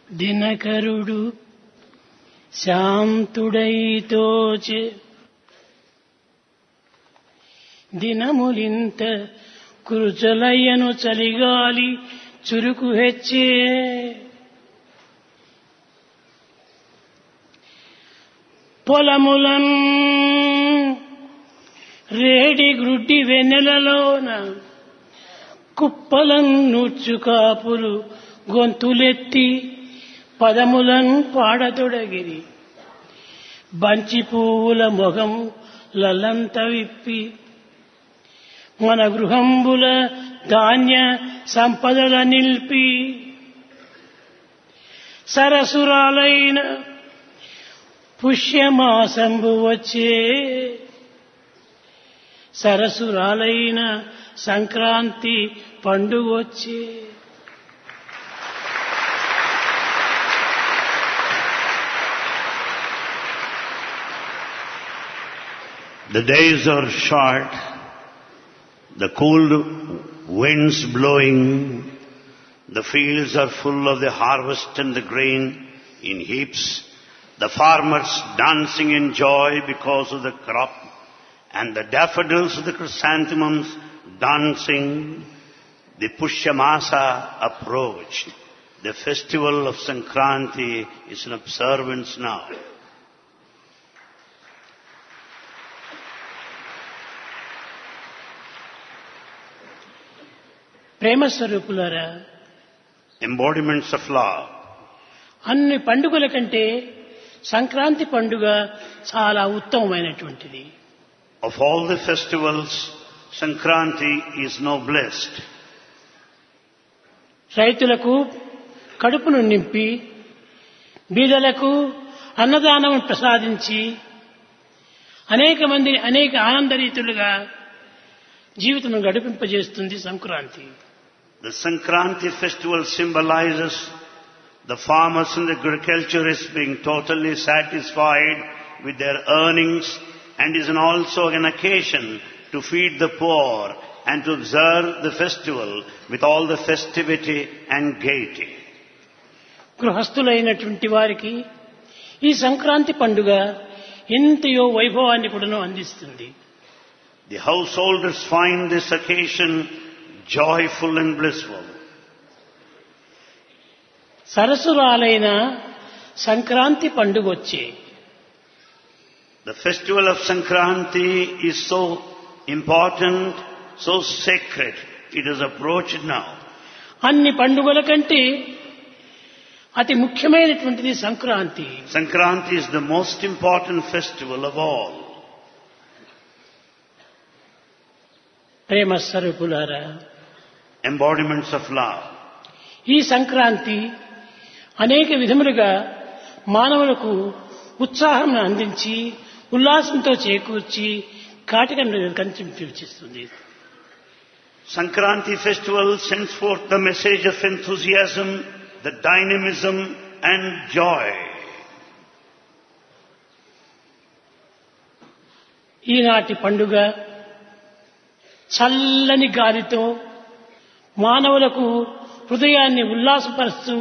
దినకరుడు శాంతుడైతోచే దినములింత కురుచలయ్యను చలిగాలి చురుకు హెచ్చే పొలములన్ రేడి గ్రుడ్డి వెన్నెలలోన కుప్పలం నూర్చుకాపులు గొంతులెత్తి పదములన్ పాడతొడగిరి బంచి పువ్వుల మొగం లలంత విప్పి మన గృహంబుల ధాన్య సంపదల నిల్పి సరసురాలైన పుష్యమాసంబు వచ్చే సరసురాలైన సంక్రాంతి పండుగ వచ్చే The days are short, the cool winds blowing, the fields are full of the harvest and the grain in heaps, the farmers dancing in joy because of the crop, and the daffodils of the chrysanthemums dancing. The Pushyamasa approached. The festival of Sankranti is in observance now. ప్రేమ స్వరూపులారా Embodiments of love. అన్ని పండుగల కంటే సంక్రాంతి పండుగ చాలా ఉత్తమమైనటువంటిది Of all the festivals, Sankranti is noblest. రైతులకు కడుపును నింపి బీదలకు అన్నదానం ప్రసాదించి అనేక మంది అనేక ఆనందరీతులుగా జీవితం గడిపింపజేస్తుంది Sankranti The Sankranti festival symbolizes the farmers and the agriculturists being totally satisfied with their earnings and is an also an occasion to feed the poor and to observe the festival with all the festivity and gaiety. గృహస్థులైనటువంటి వారికి ఈ సంక్రాంతి పండుగ ఎంతయో వైభవాన్ని కూడాను అందిస్తుంది The householders find this occasion joyful and blissful. సరసురాలైన Sankranti పండుగ వచ్చే The festival of Sankranti is so important, so sacred. It is approached now. అన్ని పండుగల కంటే అతి ముఖ్యమైనటువంటిది Sankranti Sankranti is the most important festival of all. ప్రేమ స్వరూపులారా Embodiments of love. ఈ సంక్రాంతి అనేక విధములుగా మానవులకు ఉత్సాహం అందించి ఉల్లాసంతో చేకూర్చి కాటికను కనిపించిస్తుంది Sankranti festival sends forth the message of enthusiasm, the dynamism and joy. ఈనాటి పండుగ చల్లని గాలితో మానవులకు హృదయాన్ని ఉల్లాసపరుస్తూ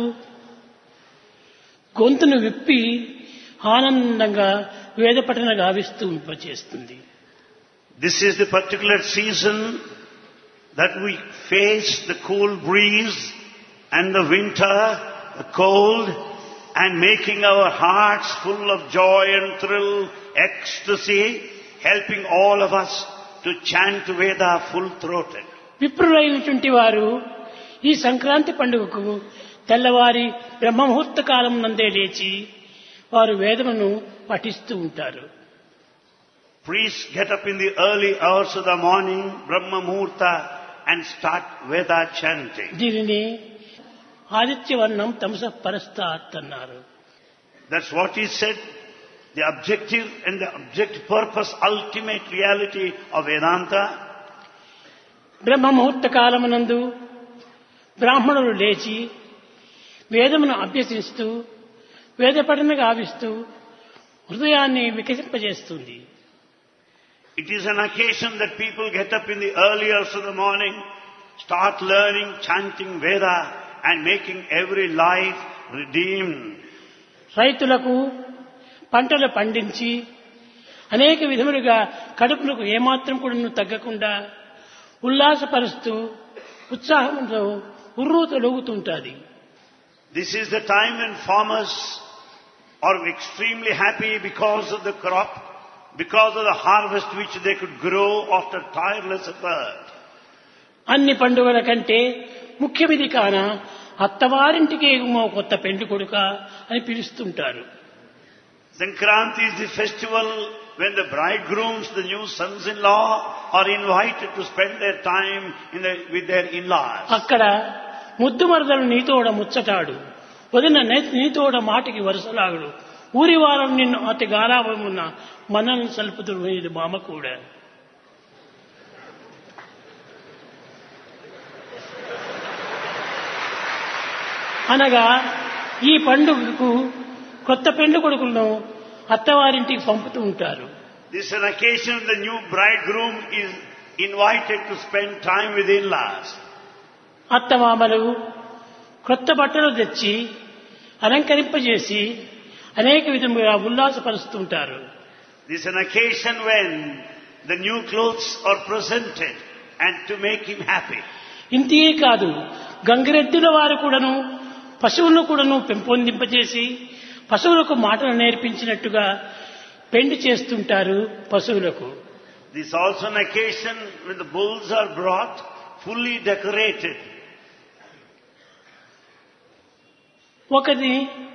గొంతును విప్పి ఆనందంగా వేదపఠన గావిస్తూ చేస్తుంది This is the particular season that we face the cool breeze and the winter, the cold, and making our hearts full of joy and thrill, ecstasy, helping all of us to chant Veda full throated. విప్రులైనటువంటి వారు ఈ సంక్రాంతి పండుగకు తెల్లవారి బ్రహ్మముహూర్త కాలం నందే లేచి వారు వేదమును పఠిస్తూ ఉంటారు Priests get up in the early hours of the morning, Brahma Muhurta, and start Veda chanting. దీనిని ఆదిత్యవర్ణం తమస పరస్తాత్ అన్నారు That's what he said. The objective and the object purpose, ultimate reality of Vedanta బ్రహ్మముహూర్త కాలమునందు బ్రాహ్మణులు లేచి వేదమును అభ్యసిస్తూ వేద పఠన గావిస్తూ హృదయాన్ని వికసింపజేస్తుంది It is an occasion that people get up in the early hours of the morning, start learning, chanting Veda, and making every life redeemed. రైతులకు పంటలు పండించి అనేక విధములుగా కడుపులకు ఏమాత్రం కూడా తగ్గకుండా ఉల్లాసపరుస్తూ ఉత్సాహంతో ఉర్రూతలూగుతుంటుంది This is the time when farmers are extremely happy because of the crop, because of the harvest which they could grow after tireless effort. అన్ని పండుగల కంటే ముఖ్యమిది కాన అత్తవారింటికి ఏమో కొత్త పెండ్లి కొడుక అని పిలుస్తుంటారు Sankranti is the festival when the bridegrooms, the new sons-in-law, are invited to spend their time in the, with their in-laws. అక్కడ ముద్దు మరదలు నీతోడ ముచ్చటాడు వదిన నే- నీతోడ మాటికి వరుసలాగుడు ఊరి వారం నిన్ను అతి గారాభమున్న మనల్ని సల్పుతుడు ఇది మామ కూడా అనగా ఈ పండుగకు కొత్త పెండు కొడుకులను అత్తవారింటికి పంపుతూ ఉంటారు This is an occasion the new bridegroom is invited to spend time with in-laws. అత్తమామలు క్రొత్త బట్టలు తెచ్చి అలంకరింపజేసి అనేక విధముగా ఉల్లాసపరుస్తుంటారు This is an occasion when the new clothes are presented and to make him happy. ఇంతే కాదు గంగిరెద్దుల వారు కూడాను పశువులను కూడాను పెంపొందింపజేసి పశువులకు మాటలు నేర్పించినట్టుగా పెండి చేస్తుంటారు పశువులకు This is also an occasion when the bulls are brought fully decorated. ఒకది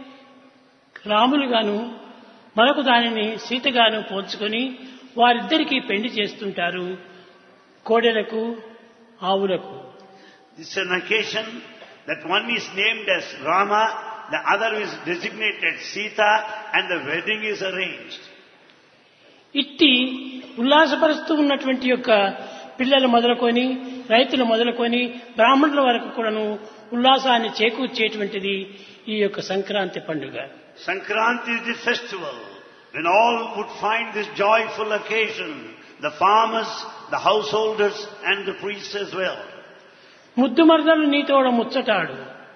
రాములుగాను మరొక దానిని సీతగాను పోల్చుకొని వారిద్దరికీ పెండి చేస్తుంటారు కోడెలకు ఆవులకు This is an occasion that one is named as Rama, the other is designated Sita, and the wedding is arranged. ఇట్టి ఉల్లాసపరుస్తూ ఉన్నటువంటి యొక్క పిల్లలు మొదలుకొని రైతులు మొదలుకొని బ్రాహ్మణుల వరకు కూడాను ఉల్లాసాన్ని చేకూర్చేటువంటిది ఈ యొక్క సంక్రాంతి పండుగ Sankranti is the festival when all would find this joyful occasion, the farmers, the householders, and the priests as well. ముద్దు మరదలు నీతోడ ముచ్చటాడు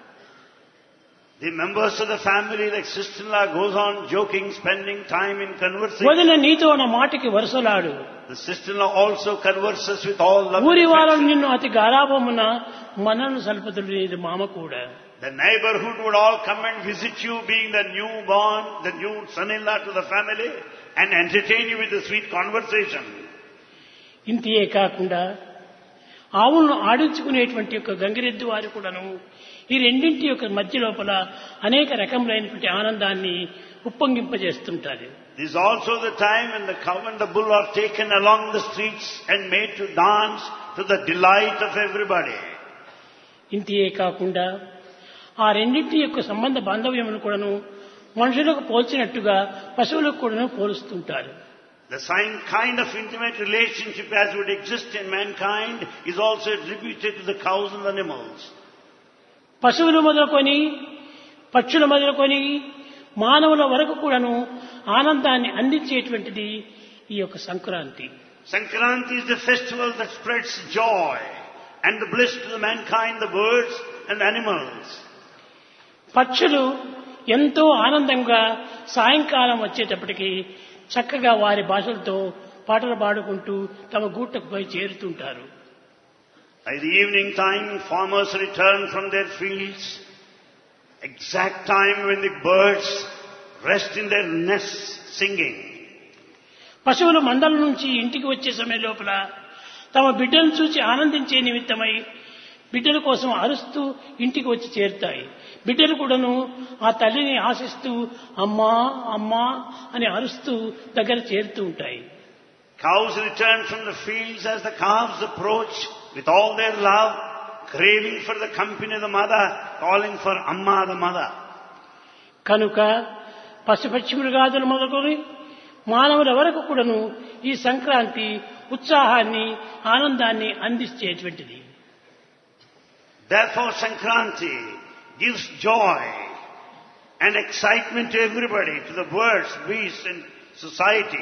The members of the family, like sister-in-law, goes on joking, spending time in conversation. వదిన నీతోన మాటికి వరుసలాడు The sister-in-law also converses with all love. and ఊరి వారం affection. నిన్ను అతి గారాభమున మనను సల్పతుడు ఇది మామ కూడా The neighborhood would all come and visit you, being the newborn, the new son-in-law to the family, and entertain you with a sweet conversation. ఇంతే కాకుండా ఆవులను ఆడించుకునేటువంటి యొక్క గంగిరెద్దు వారు కూడాను ఈ రెండింటి యొక్క మధ్య లోపల అనేక రకములైనటువంటి ఆనందాన్ని ఉప్పొంగింపజేస్తుంటారు This is also the time when the cow and the bull are taken along the streets and made to dance to the delight of everybody. ఇంతే కాకుండా ఆ రెండింటి యొక్క సంబంధ బాంధవ్యములు కూడాను మనుషులకు పోల్చినట్టుగా పశువులకు కూడాను పోలుస్తుంటారు The same kind of intimate relationship as would exist in mankind is also attributed to the cows and the animals. పశువులు మొదలుకొని పక్షులు మొదలుకొని మానవుల వరకు కూడాను ఆనందాన్ని అందించేటువంటిది ఈ యొక్క Sankranti Sankranti is the festival that spreads joy and the bliss to the mankind, the birds and animals. పక్షులు ఎంతో ఆనందంగా సాయంకాలం వచ్చేటప్పటికి చక్కగా వారి భాషలతో పాటలు పాడుకుంటూ తమ గూటకు పోయి చేరుతుంటారు By the evening time, farmers return from their fields, exact time when the birds rest in their nests singing. పశువులు మందల నుంచి ఇంటికి వచ్చే సమయం లోపల తమ బిడ్డను చూసి ఆనందించే నిమిత్తమై బిడ్డల కోసం అరుస్తూ ఇంటికి వచ్చి చేరుతాయి బిడ్డలు కూడాను ఆ తల్లిని ఆశిస్తూ అమ్మా అమ్మా అని అరుస్తూ దగ్గర చేరుతూ ఉంటాయి Cows return from the fields as the calves approach with all their love, craving for the company of the mother, calling for Amma the mother. కనుక పశుపక్షి మృగాదులు మొదలుకొని మానవుల వరకు కూడాను ఈ సంక్రాంతి ఉత్సాహాన్ని ఆనందాన్ని అందించేటువంటిది Therefore Sankranti gives joy and excitement to everybody, to the birds, beasts and society.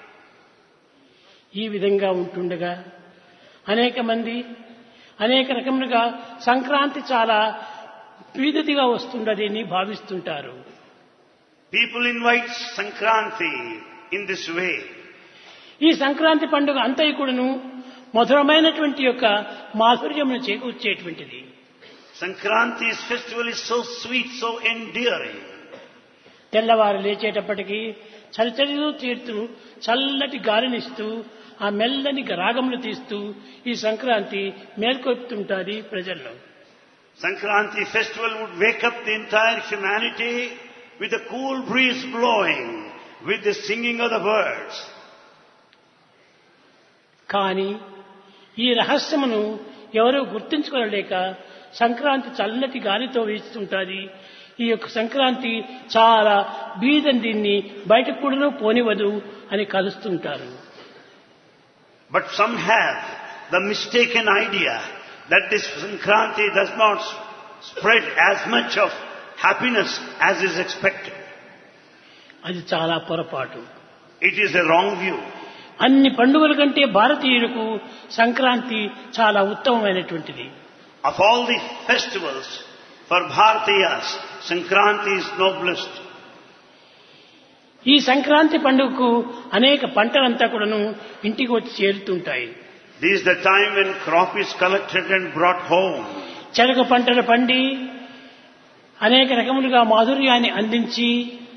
ఈ విధంగా ఉంటుండగా అనేక మంది అనేక రకములుగా సంక్రాంతి చాలా విధిగా వస్తుండదని భావిస్తుంటారు People invite Sankranti in this way. ఈ సంక్రాంతి పండుగ అంతయు కూడాను మధురమైనటువంటి యొక్క మాధుర్యమును చేకూర్చేటువంటిది Sankranti's festival is so sweet, so endearing. తెల్లవారు లేచేటప్పటికీ చలిచలిలో తీరుతూ చల్లటి గాలినిస్తూ ఆ మెల్లని రాగములు తీస్తూ ఈ సంక్రాంతి మేల్కొల్పుతుంటుంది ప్రజల్లో Sankranti festival would wake up the entire humanity with a cool breeze blowing, with the singing of the birds. కానీ ఈ రహస్యమును ఎవరూ గుర్తించుకోలేక సంక్రాంతి చల్లటి గాలితో వీస్తుంటుంది ఈ యొక్క సంక్రాంతి చాలా బీదని దీన్ని బయటకు కూడా పోనివ్వదు అని కలుస్తుంటారు But some have the mistaken idea that this Sankranti does not s- spread as much of happiness as is expected. అది చాలా పొరపాటు It is a wrong view. అన్ని పండుగల కంటే భారతీయులకు సంక్రాంతి చాలా ఉత్తమమైనటువంటిది Of all the festivals for Bharatiyas, Sankranti is noblest. ఈ సంక్రాంతి పండుగకు అనేక పంటలంతా కూడాను ఇంటికి వచ్చి చేరుతుంటాయి This is the time when crop is collected and brought home. చెరక పంటలు పండి అనేక రకములుగా మాధుర్యాన్ని అందించి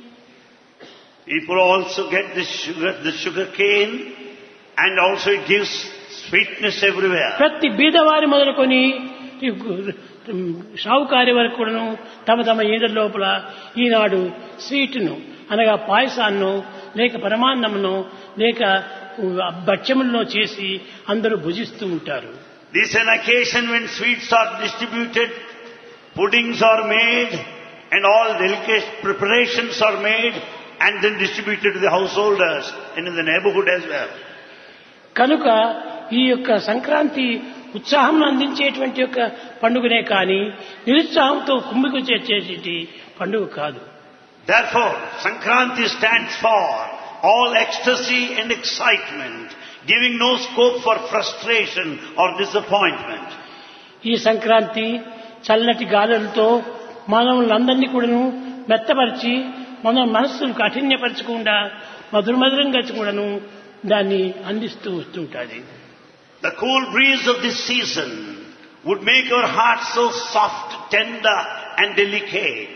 People also get the sugar, the sugar cane, and also it gives sweetness everywhere. ప్రతి బీదవారి మొదలుకొని ఈ గు- షావుకారి వరకు కూడాను తమ తమ ఈడ లోపల ఈనాడు స్వీట్ను అనగా పాయసాన్నో లేక పరమాన్నమునో లేక భక్ష్యములను చేసి అందరూ భుజిస్తూ ఉంటారు This is an occasion when sweets are distributed, puddings are made, and all delicate preparations are made, and then distributed to the householders and in the neighborhood as well. కనుక ఈ యొక్క సంక్రాంతి ఉత్సాహం అందించేటువంటి యొక్క పండుగనే కానీ నిరుత్సాహంతో కుమ్మికు చేసేటి పండుగ కాదు Therefore, Sankranti stands for all ecstasy and excitement, giving no scope for frustration or disappointment. ఈ సంక్రాంతి చల్లటి గాలులతో మానవులందరినీ కూడాను మెత్తపరిచి మన మనస్సును కాఠిన్యపరచకుండా మధురమధురంగా కూడాను దాన్ని అందిస్తూ వస్తుంటుంది The cool breeze of this season would make your heart so soft, tender and delicate.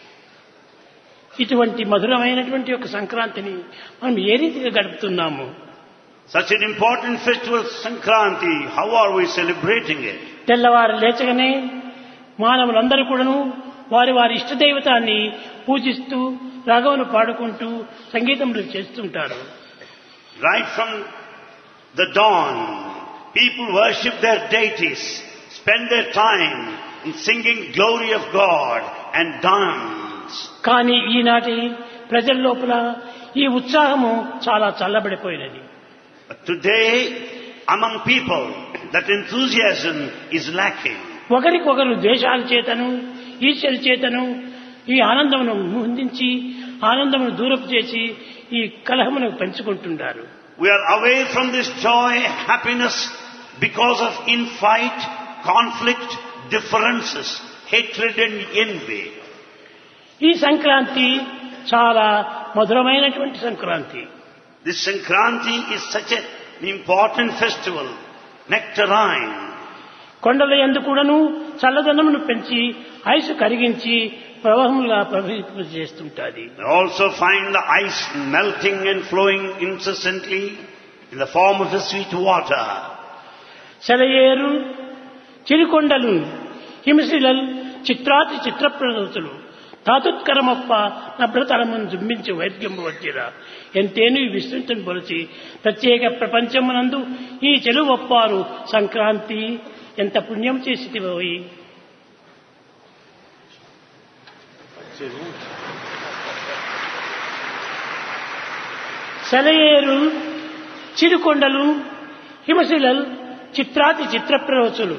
ఇటువంటి మధురమైనటువంటి ఒక సంక్రాంతిని మనం ఏ రీతిగా గడుపుతున్నాము Such an important festival, Sankranti, how are we celebrating it? తెల్లవారు లేచగానే మానవులందరూ కూడాను వారి వారి ఇష్టదైవతాన్ని పూజిస్తూ రాగమును పాడుకుంటూ సంగీతములు చేస్తుంటారు Right from the dawn, people worship their deities, spend their time in singing glory of God and dance. కానీ ఈనాటి ప్రజల లోపల ఈ ఉత్సాహము చాలా చల్లబడిపోయినది But today, among people, that enthusiasm is lacking. ఒకరికొకరు ద్వేషాల చేతను ఈశ్వరి చేతను ఈ ఆనందమును ముందించి ఆనందమును దూరపు చేసి ఈ కలహమును పెంచుకుంటున్నారు We are away from this joy, happiness because of infight, conflict, differences, hatred and envy. ఈ సంక్రాంతి చాలా మధురమైనటువంటి Sankranti This Sankranti is such a- an important festival, nectarine. కొండల ఎందు కూడాను చల్లదనమును పెంచి ఐసు కరిగించి ప్రవాహములుగా ప్రవహింప చేస్తుంటాది You also find the ice melting and flowing incessantly in the form of the sweet water. సెలయేరు చిరుకొండలు హిమశిలలు చిత్రాతి చిత్రప్రదతులు తాతుత్కరమప్ప నభ్రతరమును జుంబించి వైద్యము వచ్చిరా ఎంతేను ఈ విస్తృతం పొలిచి ప్రత్యేక ప్రపంచమునందు ఈ చెలువప్పారు సంక్రాంతి ఎంత పుణ్యం చేసి పోయి సెలయేరు చిరుకొండలు హిమశిలలు చిత్రాతి చిత్రప్రవచులు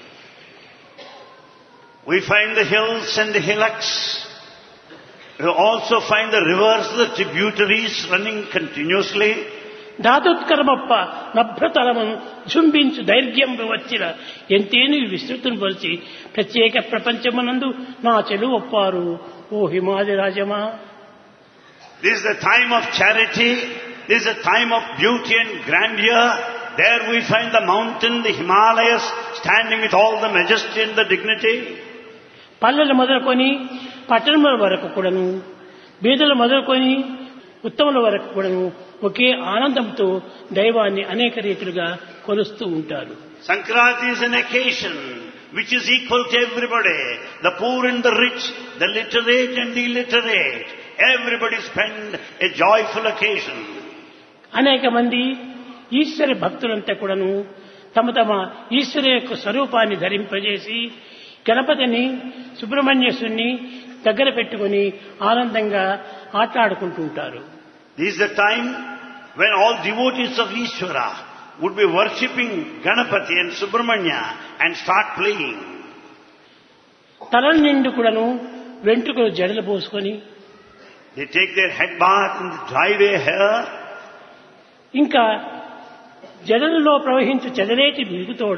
We find the hills and the hillocks. We also find the rivers, the tributaries running continuously. ధాతుత్కరమప్ప నభ్రతరమును జుంబించు ధైర్యం వచ్చిన ఎంతేను విస్తృతం పరిచి ప్రత్యేక ప్రపంచమునందు నా చెలువు ఒప్పారు ఓ హిమాది rajma This is the time of charity. This is a time of beauty and grandeur. There we find the mountain, the Himalayas, standing with all the majesty and the dignity. పల్లెలు మొదలుకొని పట్టణముల వరకు కూడాను బీదలు మొదలుకొని ఉత్తముల వరకు కూడాను ఒకే ఆనందంతో దైవాన్ని అనేక రీతిలుగా కొలుస్తూ ఉంటారు Sankranti is an occasion which is equal to everybody. The poor and the rich, the literate and the illiterate. Everybody spend a joyful occasion. అనేక మంది ఈశ్వర భక్తులంతా కూడాను తమ తమ ఈశ్వర యొక్క స్వరూపాన్ని ధరింపజేసి గణపతిని సుబ్రహ్మణ్యేశ్వరుని దగ్గర పెట్టుకొని ఆనందంగా ఆటలాడుకుంటూ ఉంటారు This is the time when all devotees of Ishvara would be worshipping Ganapati and Subramanya and start playing. తల నిండు కూడాను వెంట్రుకలు జడలు పోసుకొని They take their head bath and dry their hair ఇంకా జడలలో ప్రవహించు చెదరేటి బిగుతోడ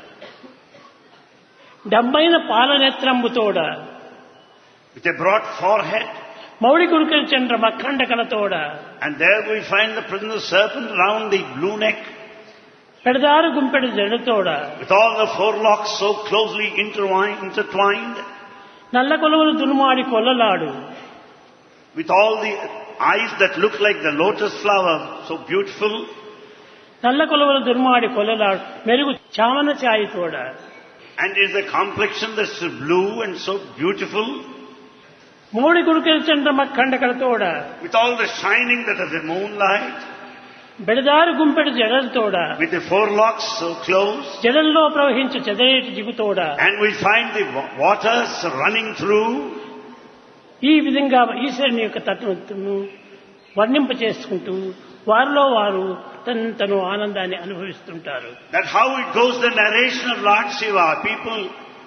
డబ్బైన పాలనేత్రంబుతోడ with a broad forehead మౌడి కుడుకల Chandra మఖండ కలతోడ and there we find the presence of serpent round the blue neck పెడదారు గుంపెడు జడతోడ with all the forelocks so closely intertwined, intertwined నల్ల కొలువులు దునుమాడి కొల్లలాడు with all the eyes that look like the lotus flower, so beautiful, నల్ల కొలువులు దునుమాడి కొల్లలాడు మెరుగు చామన ఛాయి తోడ and is a complexion that's blue and so beautiful, మౌడి కుడుకల Chandra మఖండ కలతోడ with all the shining that of the moonlight, బెడదారు గుంపెడు జడలతోడ with the forelocks so close, జడల్లో ప్రవహించు చెదరేటి జిగుతోడ and we find the wa- waters running through, ఈ విధంగా ఈశ్వరుని యొక్క తత్వను వర్ణింప చేసుకుంటూ వారిలో వారు తను తను ఆనందాన్ని అనుభవిస్తుంటారు that how it goes the narration of Lord Shiva, people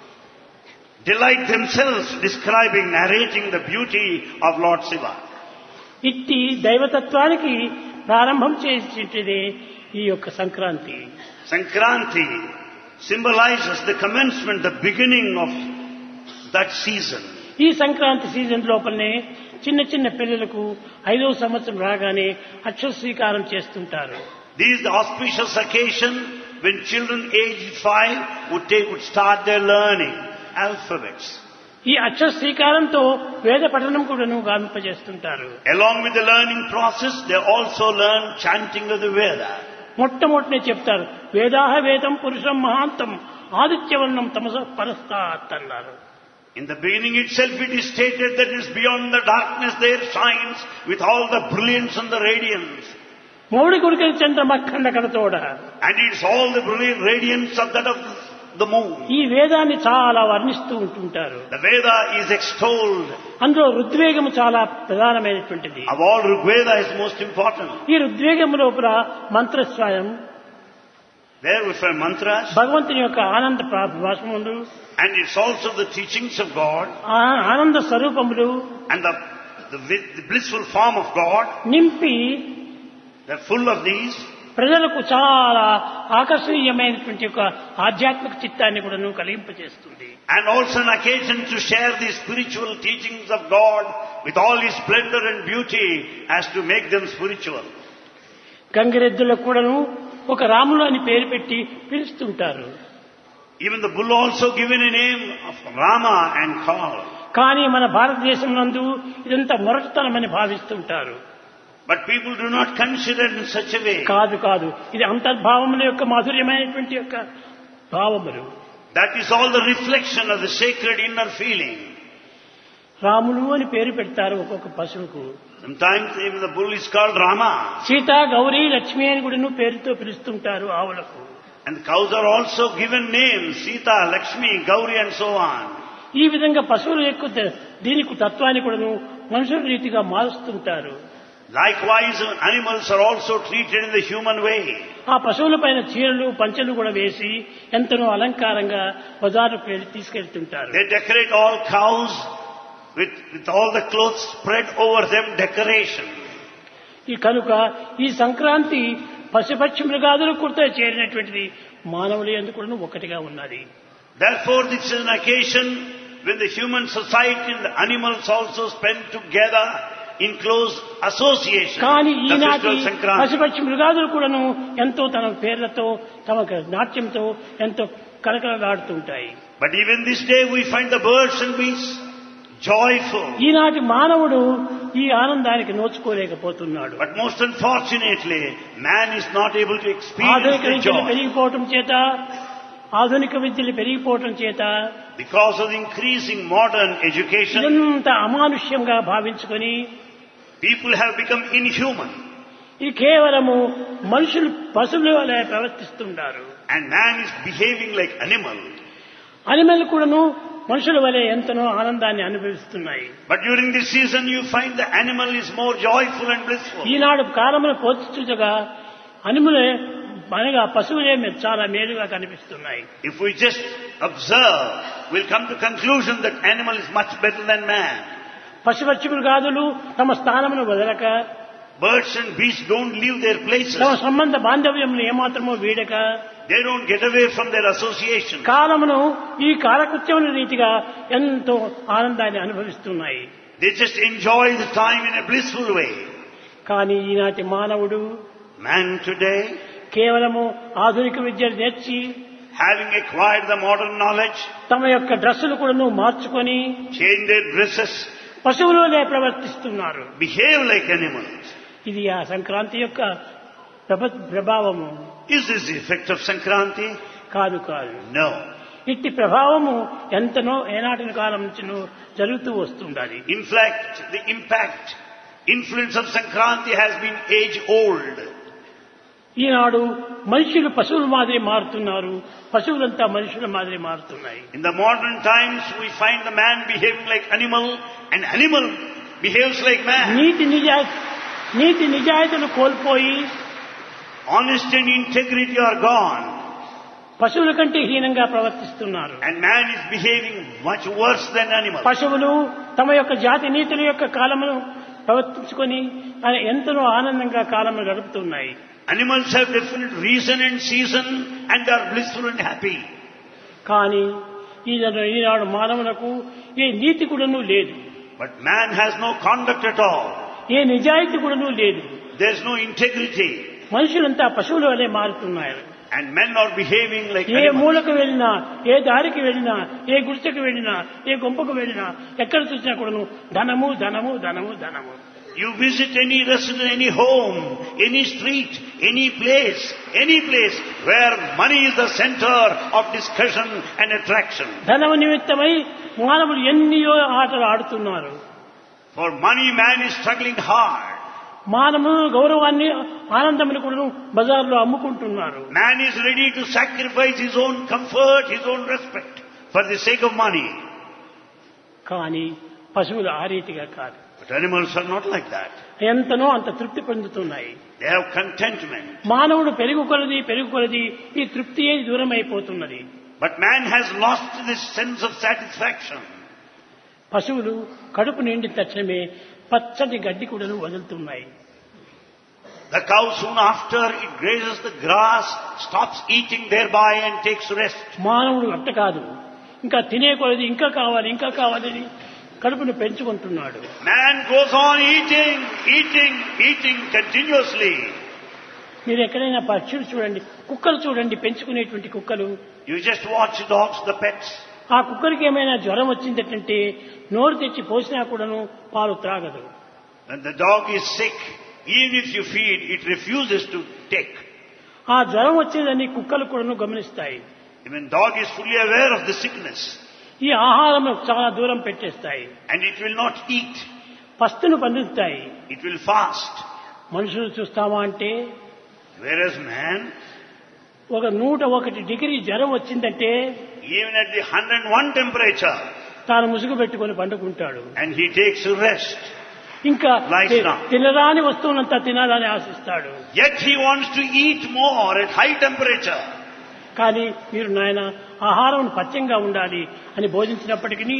delight themselves describing, narrating the beauty of Lord Shiva. ఇట్టి దైవతత్వానికి ప్రారంభం చేసేటిదే ఈ యొక్క Sankranti Sankranti symbolizes the commencement, the beginning of that season. ఈ సంక్రాంతి సీజన్ లోపలనే చిన్న చిన్న పిల్లలకు ఐదవ సంవత్సరం రాగానే అక్షర స్వీకారం చేస్తుంటారు This is the auspicious occasion when children aged five would, take, would start their learning alphabets. ఈ అక్షర శ్రీకారంతో వేద పఠనం కూడాను గావింపజేస్తుంటారు Along with the learning process, they also learn chanting of the Veda. మొట్టమొదటినే చెప్తారు వేదాహ వేదం పురుషం మహాంతం ఆదిత్యవర్ణం తమస పరస్తాత్ అన్నారు In the beginning itself it is stated that is beyond the darkness there shines with all the brilliance and the radiance. మౌడి కొడుకుని చంద్ర మఖండ కడతోడ And it's all the brilliant radiance of that of the moon. ఈ వేదాన్ని చాలా వర్ణిస్తూ ఉంటుంటారు The Veda is extolled. అందులో ఋద్వేగము చాలా ప్రధానమైనటువంటిది Of all Rigveda is most important. ఈ ఋద్వేగము లోపల మంత్రస్వయం There we find mantras భగవంతుని యొక్క ఆనంద భాషములు and it's also the teachings of God ఆ- ఆనంద స్వరూపములు and the, the, wi- the blissful form of God. నింపి They're full of these ప్రజలకు చాలా ఆకర్షణీయమైనటువంటి ఒక ఆధ్యాత్మిక చిత్తాన్ని కూడా కలిగింపజేస్తుంది and also an occasion to share the spiritual teachings of God with all His splendor and beauty as to make them spiritual. గంగిరెద్దులకు కూడాను ఒక రాములు అని పేరు పెట్టి పిలుస్తుంటారు Even the bull also given a name of Rama and called. కానీ మన భారతదేశం నందు ఇదంతా మొరటుతనమని భావిస్తుంటారు But people do not consider it in such a way. కాదు కాదు ఇది అంతర్భావముల యొక్క మాధుర్యమైనటువంటి యొక్క భావములు That is all the reflection of the sacred inner feeling. Ramulu అని పేరు పెడతారు ఒక్కొక్క పశువుకు Sometimes even the bull is called Rama. Sita Gauri Lakshmi అని కూడా పేరుతో పిలుస్తుంటారు ఆవులకు And the cows are also given names, Sita, Lakshmi, Gauri and so on. ఈ విధంగా పశువుల యొక్క ద- దీనికి తత్వాన్ని కూడాను మనుషుల రీతిగా మారుస్తుంటారు Likewise, animals are also treated in the human way. ఆ పశువుల పైన చీరలు పంచెలు కూడా వేసి ఎంతనో అలంకారంగా బజారుకు వెళ్ళి తీసుకెళ్తుంటారు They decorate all cows with, with all the clothes spread over them, decoration. ఈ కనుక ఈ సంక్రాంతి పశుపక్షి మృగాదులు కూడా చేరినటువంటిది మానవులు ఎందుకు ఒకటిగా ఉన్నది Therefore, this is an occasion when the human society and the animals also spend together in close association. కానీ The ఈనాటి festival Sankranti. పశుపక్షి మృగాదులు కూడాను ఎంతో తమ పేర్లతో తమ నాట్యంతో ఎంతో కలకలలాడుతుంటాయి But even this day we find the birds and beasts joyful. ఈనాటి మానవుడు ఈ ఆనందానికి నోచుకోలేకపోతున్నాడు But most unfortunately, man is not able to experience ఆధునిక the విద్యలు joy. పెరిగిపోవటం చేత ఆధునిక విద్యలు పెరిగిపోవటం చేత Because of the increasing modern education, ఇదంత అమానుష్యంగా భావించుకొని people have become inhuman. ఇది కేవలము మనుషులు పశువుల వలె ప్రవర్తిస్తుంటారు And man is behaving like animal. Animal కూడాను మనుషుల వలె ఎంతనో ఆనందాన్ని అనుభవిస్తున్నాయి But during this season you find the animal is more joyful and blissful. ఈనాడు కాలమును పోల్చుగా అనిములే అనగా పశువులే మే- చాలా మేలుగా కనిపిస్తున్నాయి If we just observe, we'll come to conclusion that animal is much better than man. పశుపక్షి మృగాదులు తమ స్థానమును వదలక Birds and beasts don't leave their places. తమ సంబంధ బాంధవ్యమును ఏమాత్రమో వీడక They don't get away from their association. కాలమును ఈ కాలకృత్యముల రీతిగా ఎంతో ఆనందాన్ని అనుభవిస్తున్నాయి They just enjoy the time in a blissful way. కానీ ఈనాటి మానవుడు Man today, కేవలము ఆధునిక విద్యను నేర్చి having acquired the modern knowledge, తమ యొక్క డ్రెస్సులు కూడా మార్చుకొని change their dresses, పశువులనే ప్రవర్తిస్తున్నారు behave like animals. ఇది ఆ సంక్రాంతి యొక్క ప్రభ- ప్రభావము Is this the effect of Sankranti? కాదు కాదు No. ఇట్టి ప్రభావము ఎంతనో ఏనాటి కాలం నుంచి జరుగుతూ వస్తుండాలి In fact, the impact, influence of Sankranti has been age old. ఈనాడు మనుషులు పశువుల మాదిరి మారుతున్నారు పశువులంతా మనుషుల మాదిరి మారుతున్నాయి In the modern times, we find the man behaving like animal and animal behaves like man. నీతి నిజా నీతి నిజాయితీలు కోల్పోయి Honesty and integrity are gone పశువుల కంటే హీనంగా ప్రవర్తిస్తున్నారు and man is behaving much worse than animal. పశువులు తమ యొక్క జాతి నీతుల యొక్క కాలమును ప్రవర్తించుకొని ఆయన ఎంతనో ఆనందంగా కాలమును గడుపుతున్నాయి Animals have different reason and season and they are blissful and happy. కానీ ఈనాడు ఈనాడు మానవులకు ఏ నీతి కూడాను లేదు But man has no conduct at all. ఏ నిజాయితీ కూడాను లేదు There is no integrity మనుషులంతా పశువుల వలె మారుతున్నారు and men are behaving like A animals. మూలకు వెళ్ళినా ఏ దారికి వెళ్ళినా ఏ గుడిసెకు వెళ్ళినా ఏ గుంపకు వెళ్ళినా ఎక్కడ చూసినా కూడాను ధనము ధనము ధనము ధనము You visit any resident, any home, any street, any place, any place where money is the center of discussion and attraction. ధనము నిమిత్తమై మానవులు ఎన్నియో ఆటలు ఆడుతున్నారు For money, man is struggling hard. మానవులు గౌరవాన్ని ఆనందమును కూడా బజార్లో అమ్ముకుంటున్నారు Man is ready to sacrifice his own comfort, his own respect for the sake of money. కానీ పశువులు ఆ రీతిగా కాదు But animals are not like that. ఎంతనో అంత తృప్తి పొందుతున్నాయి They have contentment. మానవుడు పెరుగు కొలది పెరుగు కొలది ఈ తృప్తి ఏది దూరం అయిపోతున్నది But man has lost this sense of satisfaction. పశువులు కడుపు నిండిన తక్షణమే పచ్చటి గడ్డి కూడాను వదులుతున్నాయి The cow soon after it grazes the grass, stops eating thereby and takes rest. మానవుడు అట్ట కాదు ఇంకా తినే కొలది ఇంకా కావాలి ఇంకా కావాలని కడుపును పెంచుకుంటున్నాడు Man goes on eating, eating, eating continuously. మీరు ఎక్కడైనా పక్షులు చూడండి కుక్కలు చూడండి పెంచుకునేటువంటి కుక్కలు You just watch dogs, the pets. ఆ కుక్కలకి ఏమైనా జ్వరం వచ్చిందంటే నోరు తెచ్చి పోసినా కూడాను పాలు త్రాగదు When the dog is sick, even if you feed, it refuses to take. ఆ జ్వరం వచ్చేదని కుక్కలు కూడాను గమనిస్తాయి Even dog is fully aware of the sickness ఈ ఆహారం చాలా దూరం పెట్టేస్తాయి and it will not eat. పస్తును పండిస్తాయి It will fast. మనుషులు చూస్తామా అంటే Whereas man, ఒక నూట ఒకటి డిగ్రీ జ్వరం వచ్చిందంటే even at the 101 temperature, తాను ముసుగు పెట్టుకొని పండుకుంటాడు and he takes rest. ఇంకా Lies తి- down. తినరాని వస్తువులంతా తినాలని ఆశిస్తాడు Yet he wants to eat more at high temperature. కానీ మీరు నాయన ఆహారం పచ్చంగా ఉండాలి అని బోధించినప్పటికీ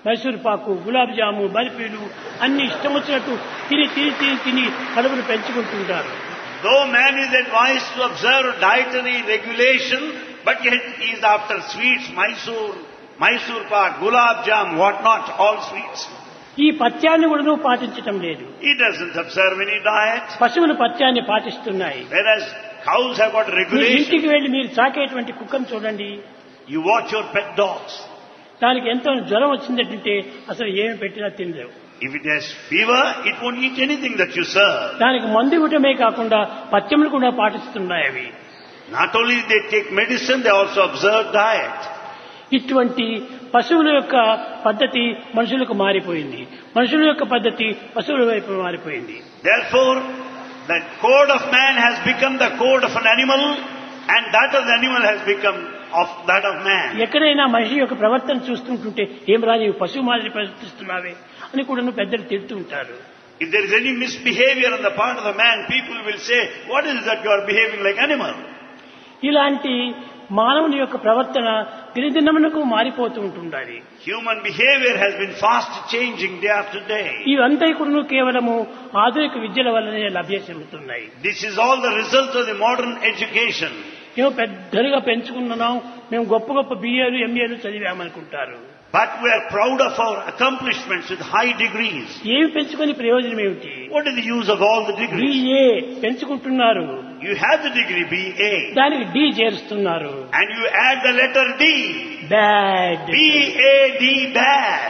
మైసూర్ పాకు గులాబ్ జాము బర్ఫీలు అన్ని ఇష్టం వచ్చినట్టు తిని తిని తిని తిని కడుపును పెంచుకుంటుంటారు Though man is advised to observe dietary regulation, but yet he is after sweets, Mysore, Mysore pak, gulab jam, what not, all sweets. ఈ పథ్యాన్ని కూడా పాటించటం లేదు He doesn't observe any diet, పశువులు పథ్యాన్ని పాటిస్తున్నాయి whereas cows have got me regulation. ఇంటికి వెళ్లి మీరు సాకేటువంటి కుక్కను చూడండి You watch your pet dogs. దానికి ఎంతో జ్వరం వచ్చిందంటే అసలు ఏమి పెట్టినా తినలేవు If it has fever, it won't eat anything that you serve. దానికి మందు ఇవ్వటమే కాకుండా పథ్యములు కూడా పాటిస్తున్నాయి అవి Not only they take medicine, they also observe diet. ఇటువంటి పశువుల యొక్క పద్ధతి మనుషులకు మారిపోయింది మనుషుల యొక్క పద్ధతి పశువుల వైపు మారిపోయింది Therefore, the code of man has become the code of an animal, and that of the animal has become of that of man. ఎక్కడైనా మనిషి యొక్క ప్రవర్తన చూస్తుంటుంటే ఏం రా నీవు పశువు మాదిరి ప్రవర్తిస్తున్నావే అని కూడా పెద్దలు తిడుతూ ఉంటారు If there is any misbehavior on the part of the man, people will say, what is it that you are behaving like animal? ఇలాంటి మానవుని యొక్క ప్రవర్తన దినదినమునకు మారిపోతూ ఉంటుండాలి Human behavior has been fast changing day after day. ఇవంతా కూడా కేవలము ఆధునిక విద్యల వల్లనే లభ్యమవుతున్నాయి This is all the result of the modern education. మేము పెద్దలుగా పెంచుకున్నాం మేము గొప్ప గొప్ప బిఏలు ఎంఏలు చదివామనుకుంటారు But we are proud of our accomplishments with high degrees. ఏమి పెంచుకొని ప్రయోజనం ఏమిటి What is the use of all the degrees? BA పెంచుకుంటున్నారు You have the degree BA దానికి డి చేరుస్తున్నారు and you add the letter D. Bad B-A-D bad.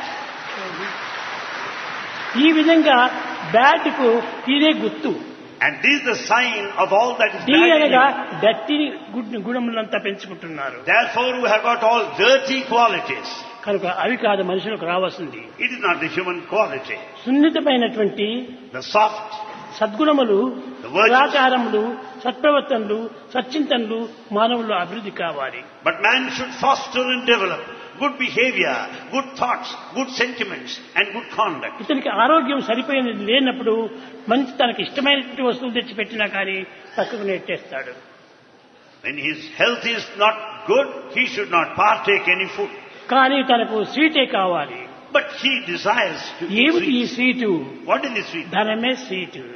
ఈ విధంగా bad కు ఇదే గుర్తు And this is the sign of all that is D bad in అనగా you. డట్టిని గుడ్ గుణములంతా పెంచుకుంటున్నారు Therefore we have got all dirty qualities. కనుక అవి కాదు మనుషులకు రావాల్సింది It is not the human quality. సున్నితమైనటువంటి The soft, సద్గుణములు The virtues. సదాచారములు సత్ప్రవర్తనలు సచ్చింతనలు మానవుల్లో అభివృద్ధి కావాలి but man should foster and develop good behavior, good thoughts, good sentiments and good conduct. ఇతనికి ఆరోగ్యం సరిపోయినది లేనప్పుడు మంచి తనకి ఇష్టమైనటువంటి వస్తువులు తెచ్చిపెట్టినా కానీ పక్కకు నెట్టేస్తాడు When his health is not good, he should not partake any food. కానీ తనకు స్వీటే కావాలి But he desires to eat ఏమిటి ఈ sweets. Sweet What is the sweet? ధనమే sweet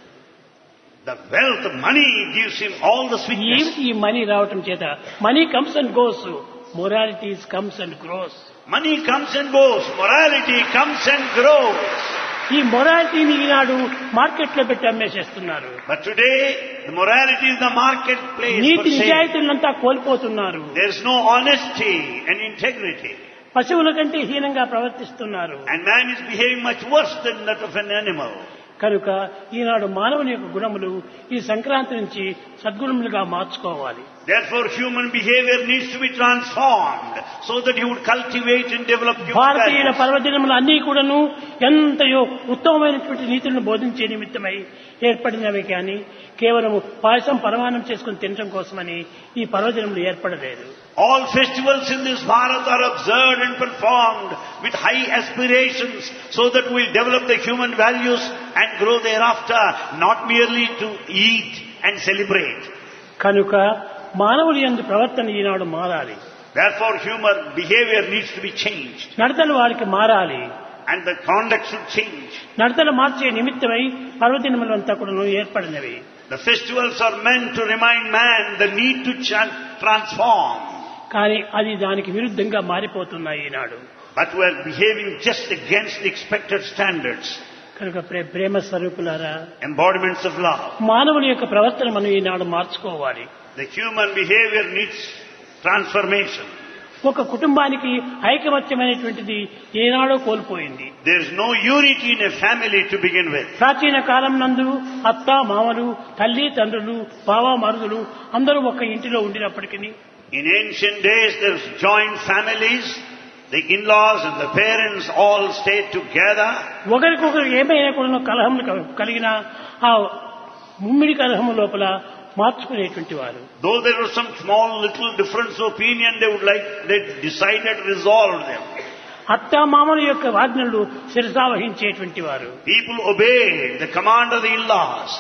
The wealth, the money gives him all the sweetness. ఏమిటి ఈ money రావటం చేత money comes and goes moralities comes and grows Money comes and goes. Morality comes and grows. ఈ మొరాలిటీని ఈనాడు market లో పెట్టి అమ్మేసేస్తున్నారు But today, the morality is the marketplace for నీతి sale. నిజాయితీలంతా కోల్పోతున్నారు There is no honesty and integrity. పశువుల కంటే హీనంగా ప్రవర్తిస్తున్నారు And man is behaving much worse than that of an animal. కనుక ఈనాడు మానవుని యొక్క గుణములు ఈ సంక్రాంతి నుంచి సద్గుణములుగా మార్చుకోవాలి Therefore, human behavior needs to be transformed so that he would cultivate and develop human భారతీయుల values. పర్వదినములు అన్నీ కూడాను ఎంతయో ఉత్తమమైనటువంటి నీతులను బోధించే నిమిత్తమై ఏర్పడినవి కానీ కేవలము పాయసం పరమాణం చేసుకుని తినడం కోసమని ఈ పర్వదినములు ఏర్పడలేదు All festivals in this Bharat are observed and performed with high aspirations so that we'll develop the human values and grow thereafter, not merely to eat and celebrate. కనుక మానవుని యందు ప్రవర్తన ఈనాడు మారాలి Therefore, human behavior needs to be changed నడతలు వారికి మారాలి and the conduct should change. నడతలు మార్చే నిమిత్తమై పర్వదినములంతా కూడా ఏర్పడినవి The festivals are meant to remind man the need to ch- transform. కానీ అది దానికి విరుద్ధంగా మారిపోతున్నాయి ఈనాడు But we are behaving just against the expected standards, కనుక ప్రే- ప్రేమ స్వరూపులారా embodiments of love. మానవుని యొక్క ప్రవర్తన మనం ఈనాడు మార్చుకోవాలి The human behavior needs transformation. ఒక కుటుంబానికి ఐకమత్యమైనటువంటిది ఏనాడో కోల్పోయింది There is no unity in a family to begin with. ప్రాచీన కాలం నందు అత్త మామలు తల్లి తండ్రులు బావ మరుదులు అందరూ ఒక ఇంటిలో ఉండినప్పటికీ In ancient days, there was joint families. The in-laws and the parents all stayed together. ఒకరికొకరు ఏమైనా కూడా కలహములు క- కలిగిన ఆ ముమ్మిడి కలహము లోపల మార్చుకునేటువంటి వారు Though there was some small little difference of opinion, they would like, they decided to resolve them. అత్త మామల యొక్క ఆజ్ఞలు శిరసావహించేటువంటి వారు People obeyed the command of the in-laws.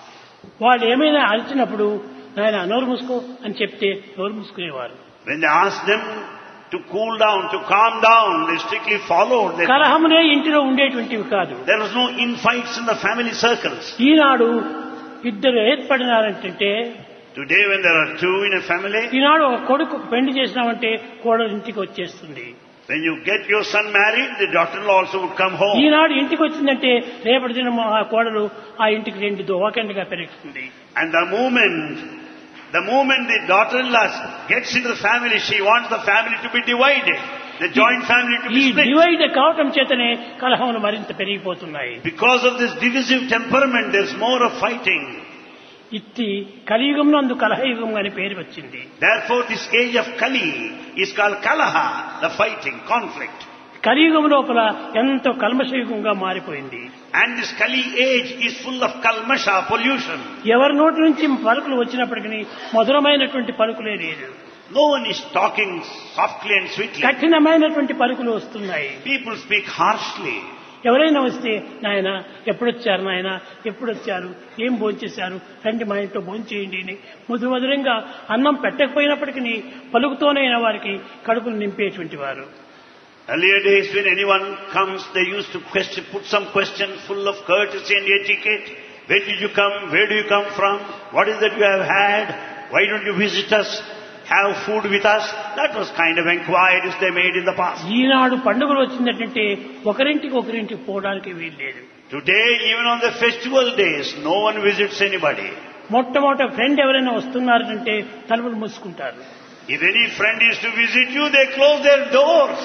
వాళ్ళు ఏమైనా అరిచినప్పుడు ఆయన నోరు మూసుకో అని చెప్తే నోరు మూసుకునేవారు When they asked them to cool down, to calm down. They strictly followed. They- కలహమునే ఇంటిలో ఉండేటువంటివి కాదు There was no infights in the family circles. ఈనాడు ఇద్దరు ఏర్పడినారంటే Today when there are two in a family, ఈనాడు ఒక కొడుకు పెళ్లి చేసినామంటే కోడలు ఇంటికి వచ్చేస్తుంది when you get your son married, the daughter-in-law also would come home. ఈనాడు ఇంటికి వచ్చిందంటే రేపటి దినం ఆ కోడలు ఆ ఇంటికి రెండు దోవకండిగా పెరుగుతుంది And the moment, the moment the daughter-in-law gets into the family, she wants the family to be divided. The joint family to ఈ be split. డివైడ్ కావటం చేతనే కలహములు మరింత పెరిగిపోతున్నాయి Because of this divisive temperament, there's more of fighting. ఇట్టి కలియుగంలో అందు కలహయుగం అని పేరు వచ్చింది Therefore, this age of Kali is called Kalaha, the fighting, conflict. కలియుగం లోపల ఎంతో కల్మషయుగంగా మారిపోయింది And this Kali age is full of kalmasha, pollution. ఎవరి నోటి నుంచి పలుకులు వచ్చినప్పటికీ మధురమైనటువంటి పలుకులే లేదు No one is talking softly and sweetly. కఠినమైనటువంటి పలుకులు వస్తున్నాయి People speak harshly. ఎవరైనా వస్తే నాయన ఎప్పుడొచ్చారు నాయన ఎప్పుడొచ్చారు ఏం భోంచేశారు రండి మా ఇంట్లో భోంచేయండి అని మధుర మధురంగా అన్నం పెట్టకపోయినప్పటికీ పలుకుతోనైనా వారికి కడుపులు నింపేటువంటి వారు Earlier days when anyone comes, they used to question, put some questions full of courtesy and etiquette. Where did you come? Where do you come from? What is that you have had? Why don't you visit us? Have food with us? That was kind of inquiries they made in the past. ఈనాడు పండుగలు వచ్చిందంటే ఒకరింటికి ఒకరింటికి పోవడానికి వీలు లేదు Today, even on the festival days, no one visits anybody. మొట్టమొదట friend ఎవరైనా వస్తున్నారంటే తలుపులు మూసుకుంటారు If any friend is to visit you, they close their doors.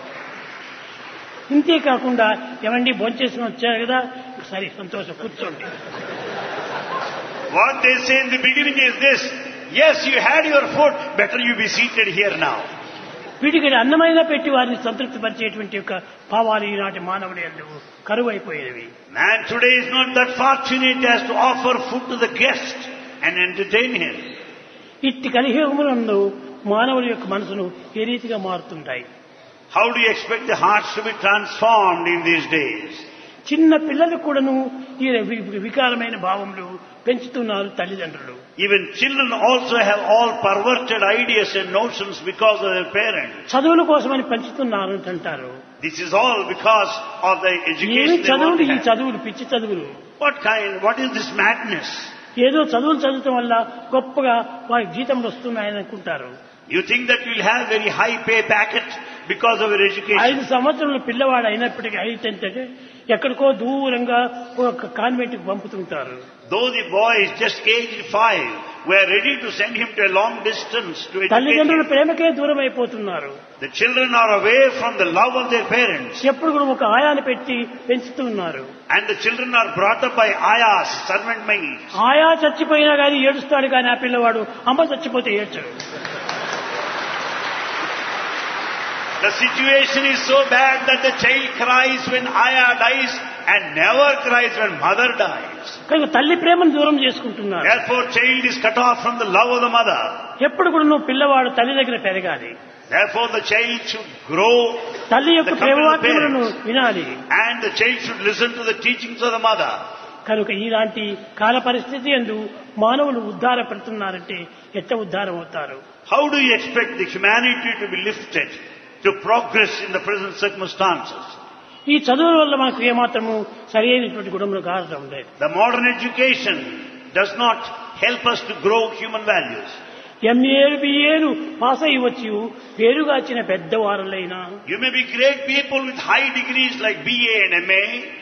ఇంతే కాకుండా ఏమండి భోంచేసిన వచ్చారు కదా సరే సంతోషం కూర్చోండి What they say in the beginning is this, yes, you had your food, better you be seated here now. వీటికి అన్నమైన పెట్టి వారిని సంతృప్తి పరిచేటువంటి యొక్క భావాలు ఈనాటి మానవుడి ఎందుకు కరువు అయిపోయేవి Man today is not that fortunate as to offer food to the guest and entertain him. ఇట్టి కలియుగములందు మానవుడి యొక్క మనసును ఏ రీతిగా మారుతుంటాయి How do you expect the hearts to be transformed in these days? చిన్న పిల్లలకు కూడాను ఈ వి- వికారమైన భావములు పెంచుతున్నారు తల్లిదండ్రులు Even children also have all perverted ideas and notions because of their parents. చదువుల కోసమని పెంచుతున్నారు అని అంటారు This is all because of the ఏమి education they want చదువులు to ఈ have. చదువులు పిచ్చి చదువులు What kind, what is this madness? ఏదో చదువులు చదవటం వల్ల గొప్పగా వారి జీతంలు వస్తున్నాయని అనుకుంటారు You think that you'll have very high pay packet because of your education. ఐదు సంవత్సరాల పిల్లవాడు అయినప్పటికీ అయితే ఎక్కడికో దూరంగా ఒక కాన్వెంట్కి పంపుతుంటారు Though the boy is just aged five, we are ready to send him to a long distance to educate తల్లిదండ్రుల him. ప్రేమకే దూరం అయిపోతున్నారు The children are away from the love of their parents. ఎప్పుడు కూడా ఒక ఆయాన్ని పెట్టి పెంచుతున్నారు And the children are brought up by ayahs, servant maids. ఆయా చచ్చిపోయినా కానీ ఏడుస్తాడు కానీ ఆ పిల్లవాడు అమ్మ చచ్చిపోతే ఏడ్చడు The situation is so bad that the child cries when ayah dies and never cries when mother dies. కనుక తల్లి ప్రేమను దూరం చేసుకుంటున్నారు Therefore, child is cut off from the love of the mother. ఎప్పుడు కూడా నువ్వు పిల్లవాడు తల్లి దగ్గర పెరగాలి Therefore, the child should grow తల్లి యొక్క The company of ప్రేమవాక్యములను parents. వినాలి and the child should listen to the teachings of the mother. కనుక ఇలాంటి కాల పరిస్థితి ఎందు మానవులు ఉద్ధారపడుతున్నారంటే ఎట్ట ఉద్ధారం అవుతారు How do you expect the humanity to be lifted to progress in the present circumstances? ఈ చదువుల వల్ల మనకు ఏమాత్రము సరి అయినటువంటి గుణములు కావడం లేదు The modern education does not help us to grow human values. ఎంఏలు బిఏలు పాస్ అయ్యవచ్చు పేరుగాచిన పెద్దవారులైనా You may be great people with high degrees like BA and MA.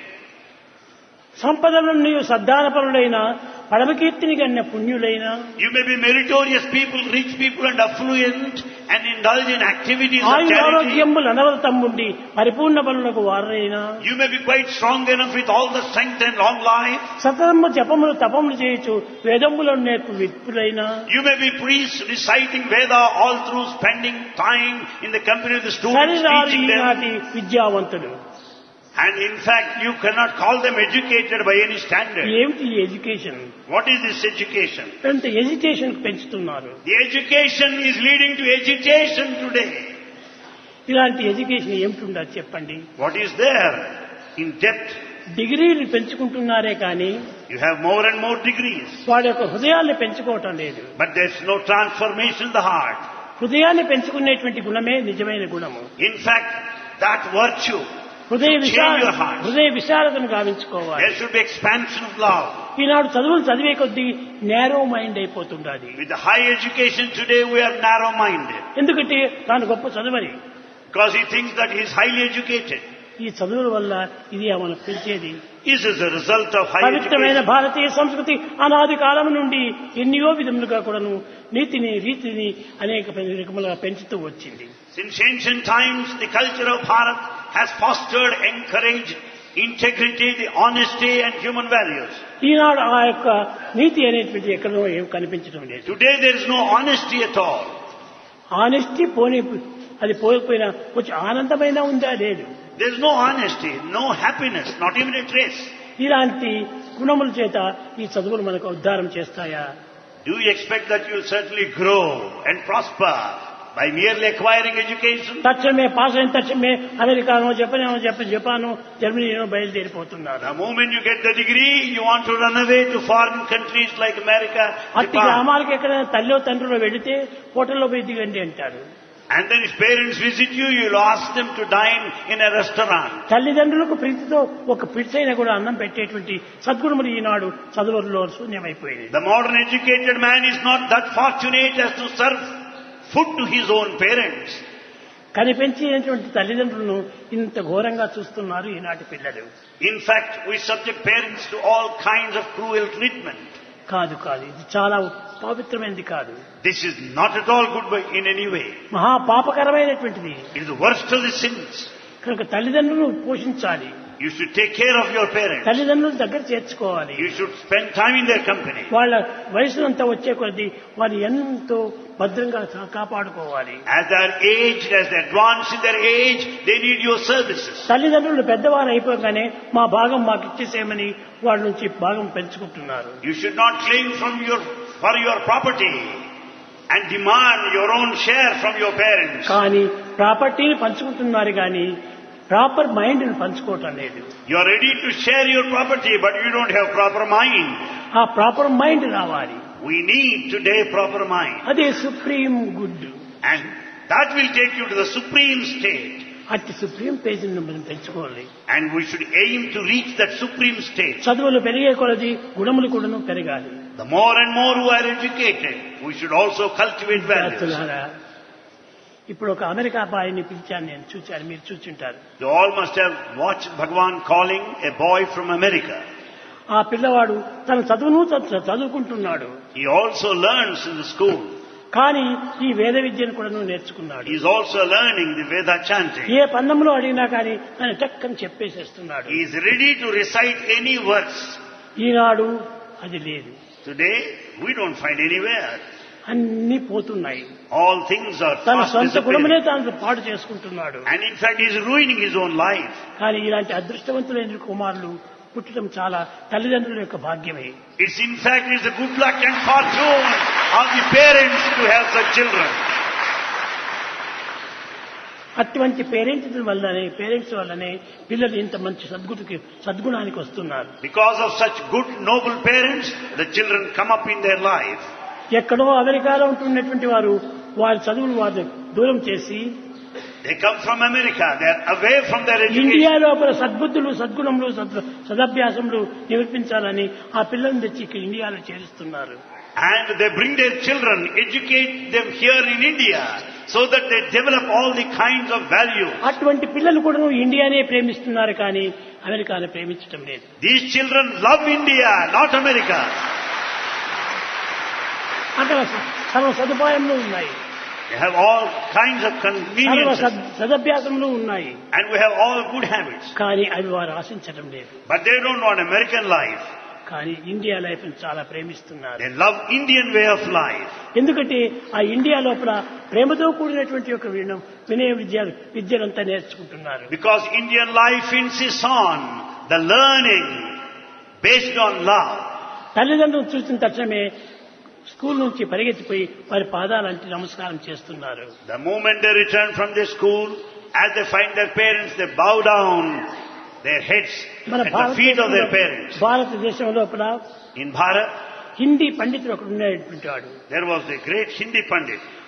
సంపదలను సద్దానపరులైన పడమకీర్తిని కన్న పుణ్యులైన You may be meritorious people, rich people and affluent and indulge in activities of ఆయు charity. ఆరోగ్యములు అనవరతమ్ముండి పరిపూర్ణ బలులకు వారైనా You may be quite strong enough with all the strength and long life. సతతమ్మ జపములు తపములు చేయొచ్చు వేదములను నేర్పు విప్పులైనా You may be priests reciting Veda all through spending time in the company of the students, సరిరారు teaching them. ఈనాటి విద్యావంతులు And in fact, you cannot call them educated by any standard. ఏమిటి ఈ education What is this education? ఎంత education పెంచుతున్నారు The education is leading to agitation today. ఇలాంటి education ఏమిటి చెప్పండి What is there in depth? డిగ్రీలు పెంచుకుంటున్నారే కానీ You have more and more degrees, వాడి యొక్క హృదయాల్ని పెంచుకోవటం లేదు but there's no transformation in the heart. హృదయాన్ని పెంచుకునేటువంటి గుణమే నిజమైన గుణము In fact, that virtue, హృదయ విశాల Change your heart. హృదయ విశాలతను గావించుకోవాలి there should be expansion of love. ఈనాడు చదువులు చదివే కొద్దీ నేరో మైండ్ అయిపోతుండాలి With the high education today, we are narrow-minded ఎందుకంటే తాను గొప్ప చదువని because he thinks that he is highly educated. ఈ చదువుల వల్ల ఇది మనకు పెంచేది This is a result of high పవిత్రమైన education. భారతీయ సంస్కృతి అనాది కాలం నుండి ఎన్నో విధములుగా కూడాను నీతిని రీతిని అనేక రకములుగా పెంచుతూ వచ్చింది Since ancient times, the culture of Bharat has fostered, encouraged integrity, the honesty and human values. ఈనాడు ఆ యొక్క నీతి అనేటువంటి ఎక్కడో ఏం కనిపించడం లేదు Today there is no honesty at all. Honesty పోనీ అది పోయిపోయినా కొంచెం ఆనందమైన ఉందా లేదు There is no honesty, no happiness, not even a trace. ఇలాంటి గుణముల చేత ఈ చదువులు మనకు ఉద్ధారం చేస్తాయా Do you expect that you will certainly grow and prosper by merely acquiring education? తక్షణమే పాస్ అయిన తక్షణమే అమెరికానో జపానో జప జపాను జర్మనీనో బయలుదేరిపోతున్నారు The moment you get the degree, you want to run away to foreign countries like America, అట్టి Japan. గ్రామాలకు ఎక్కడైనా తల్లిలో తండ్రిలో వెళితే హోటల్లో పోయి దిగండి అంటారు And then if parents visit you, you'll ask them to dine in a restaurant. తల్లిదండ్రులకు ప్రీతితో ఒక పిడిచైనా కూడా అన్నం పెట్టేటువంటి సద్గుణములు ఈనాడు చదువుల్లో శూన్యమైపోయింది The modern educated man is not that fortunate as to serve food to his own parents. కనిపించినటువంటి తల్లిదండ్రులను ఇంత ఘోరంగా చూస్తున్నారు ఈనాటి పిల్లలు In fact, we subject parents to all kinds of cruel treatment. కాదు కాదు ఇది చాలా పవిత్రమైనది కాదు This is not at all good by- in any way. మహా పాపకరమైనటువంటిది It is the worst of the sins. కనుక తల్లిదండ్రులను పోషించాలి You should take care of your parents. తల్లిదండ్రులు దగ్గర చేర్చుకోవాలి You should spend time in their company. వాళ్ళ వయసునంతా వచ్చే కొద్దీ వారు ఎంతో భద్రంగా కా- కాపాడుకోవాలి As they are aged, as they advance in their age, they need your services. తల్లిదండ్రులు పెద్దవారు అయిపోగానే మా భాగం మాకు ఇచ్చేసేయమని వాళ్ళ నుంచి భాగం పెంచుకుంటున్నారు You should not claim from your, for your property and demand your own share from your parents. కానీ ప్రాపర్టీని పంచుకుంటున్నారు కానీ ప్రాపర్ మైండ్ని పంచుకోవటం లేదు You are ready to share your property, but you don't have proper mind. ఆ proper mind రావాలి We need today proper mind. అదే supreme good And that will take you to the supreme state. అట్టి supreme పేజీని మనం పెంచుకోవాలి And we should aim to reach that supreme state. చదువులు పెరిగే కొలది గుణములు కూడాను పెరగాలి The more and more who are educated, we should also cultivate values. విద్యార్థులారా, ఇప్పుడు ఒక అమెరికా అబ్బాయిని పిలిచాను నేను చూచాను మీరు చూచుంటారు You all must have watched Bhagwan calling a boy from America. ఆ పిల్లవాడు తన చదువును చ- చదువుకుంటున్నాడు He also learns in the school. కానీ ఈ వేద విద్యను కూడా నేర్చుకున్నాడు He is also learning the Veda chanting. ఏ పందంలో అడిగినా కానీ తను టక్కని చెప్పేసేస్తున్నాడు He is ready to recite any verse. ఈనాడు అది లేదు Today, we don't find anywhere. అన్ని పోతున్నాయి All things are తన fast సొంత గుణములే disappearing. తాను పాడు చేసుకుంటున్నాడు And in fact, he is ruining his own life. కానీ ఇలాంటి అదృష్టవంతులైన కుమారులు పుట్టడం చాలా తల్లిదండ్రుల యొక్క భాగ్యమే It's in fact, it's the good luck and fortune of the parents to have such children. అటువంటి పేరెంట్స్ వల్లనే పేరెంట్స్ వల్లనే పిల్లలు ఇంత మంచి సద్గుణకి సద్గుణానికి వస్తున్నారు Because of such good, noble parents, the children come up in their life. ఎక్కడో అమెరికాలో ఉంటున్నటువంటి వారు వారి చదువులు వారు దూరం చేసి They come from America. They are away from their India education. లోపల సద్బుద్ధులు సద్గుణములు సద్ సదభ్యాసములు నిరూపించాలని ఆ పిల్లల్ని తెచ్చి ఇక్కడ ఇండియాలో చేరుస్తున్నారు And they bring their children, educate them here in India, so that they develop all the kinds of values. అటువంటి పిల్లలు కూడా ఇండియానే ప్రేమిస్తున్నారు కానీ అమెరికాను ప్రేమించటం లేదు These children love India, not America. అక్కడ సర్వ సదుపాయములు ఉన్నాయి They have all kinds of సర్వ conveniences. సద్- సదభ్యాసములు ఉన్నాయి And we have all good habits. కానీ అవి వారు ఆశించడం లేదు But they don't want American life. కానీ ఇండియా లైఫ్ చాలా ప్రేమిస్తున్నారు They love Indian way of life. ఎందుకంటే ఆ ఇండియా లోపల ప్రేమతో కూడినటువంటి ఒక వినం వినయ విద్య విద్యలంతా నేర్చుకుంటున్నారు Because Indian life insists on the learning based on love. తల్లిదండ్రులు చూసిన తక్షణమే స్కూల్ నుంచి పరిగెత్తిపోయి వారి పాదాలంటి నమస్కారం చేస్తున్నారు The moment they return from the school, as they find their parents, they bow down their heads మన at the feet of their భారతదేశంలో parents. భారతదేశం లోపల In Bharat, హిందీ పండితుడు ఒకడు ఉండేటువంటి వాడు there was the great Hindi Pandit.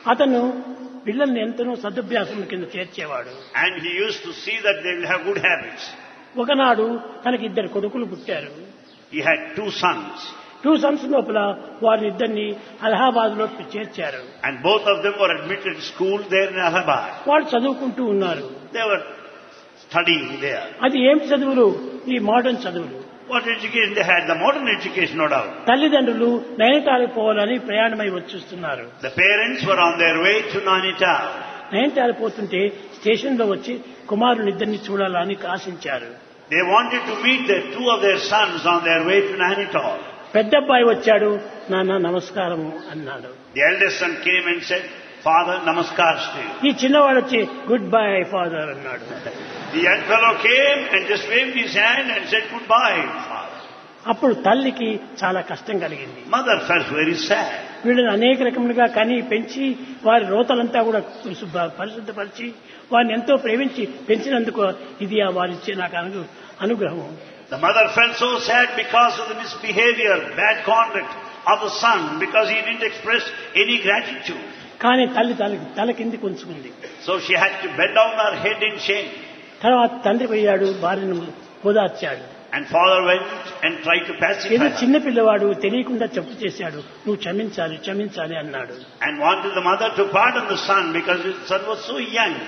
అతను పిల్లల్ని ఎంతనో సదుభ్యాసం కింద చేర్చేవాడు And he used to see that they will have good habits. ఒకనాడు తనకి ఇద్దరు కొడుకులు పుట్టారు He had two sons. Two sons లోపల వారిద్దరిని అలహాబాద్ లో చేర్చారు And both of them were admitted to school there in Allahabad. వాళ్ళు చదువుకుంటూ ఉన్నారు They were studying there. అది ఏం చదువులు ఈ మోడర్న్ చదువులు What education they had? The modern education, no doubt. తల్లిదండ్రులు నైనిటాలకు పోవాలని ప్రయాణమై వచ్చేస్తున్నారు The parents were on their way to Nainital. నైనిటాలు పోతుంటే స్టేషన్ లో వచ్చి కుమారుని ఇద్దరిని చూడాలని ఆశించారు They wanted to meet their two of their sons on their way to Nainital. పెద్ద అబ్బాయి వచ్చాడు నాన్న నమస్కారము అన్నాడు The eldest son came and said, Father, namaskars to you. ఈ చిన్నవాడు వచ్చి గుడ్ బై ఫాదర్ అన్నాడు The young fellow came and just waved his hand and said goodbye, father. అప్పుడు తల్లికి చాలా కష్టం కలిగింది Mother felt very sad. వీళ్ళని అనేక రకములుగా కని పెంచి వారి రోతలంతా కూడా శుభ్ర- పరిశుద్ధపరిచి వారిని ఎంతో ప్రేమించి పెంచినందుకు ఇది ఆ వారిచ్చే నాకు అను అనుగ్రహం The mother felt so sad because of the misbehavior, bad conduct of the son because he didn't express any gratitude. కానీ తల్లి తల తల కిందికి ఉంచుకుంది So she had to bend down her head in shame. తర్వాత తండ్రి పోయాడు భార్యను ఓదార్చాడు And father went and tried to pacify ఏదో her చిన్న పిల్లవాడు తెలియకుండా తప్పు చేశాడు నువ్వు క్షమించాలి క్షమించాలి అన్నాడు and wanted the mother to pardon the son because his son was so young.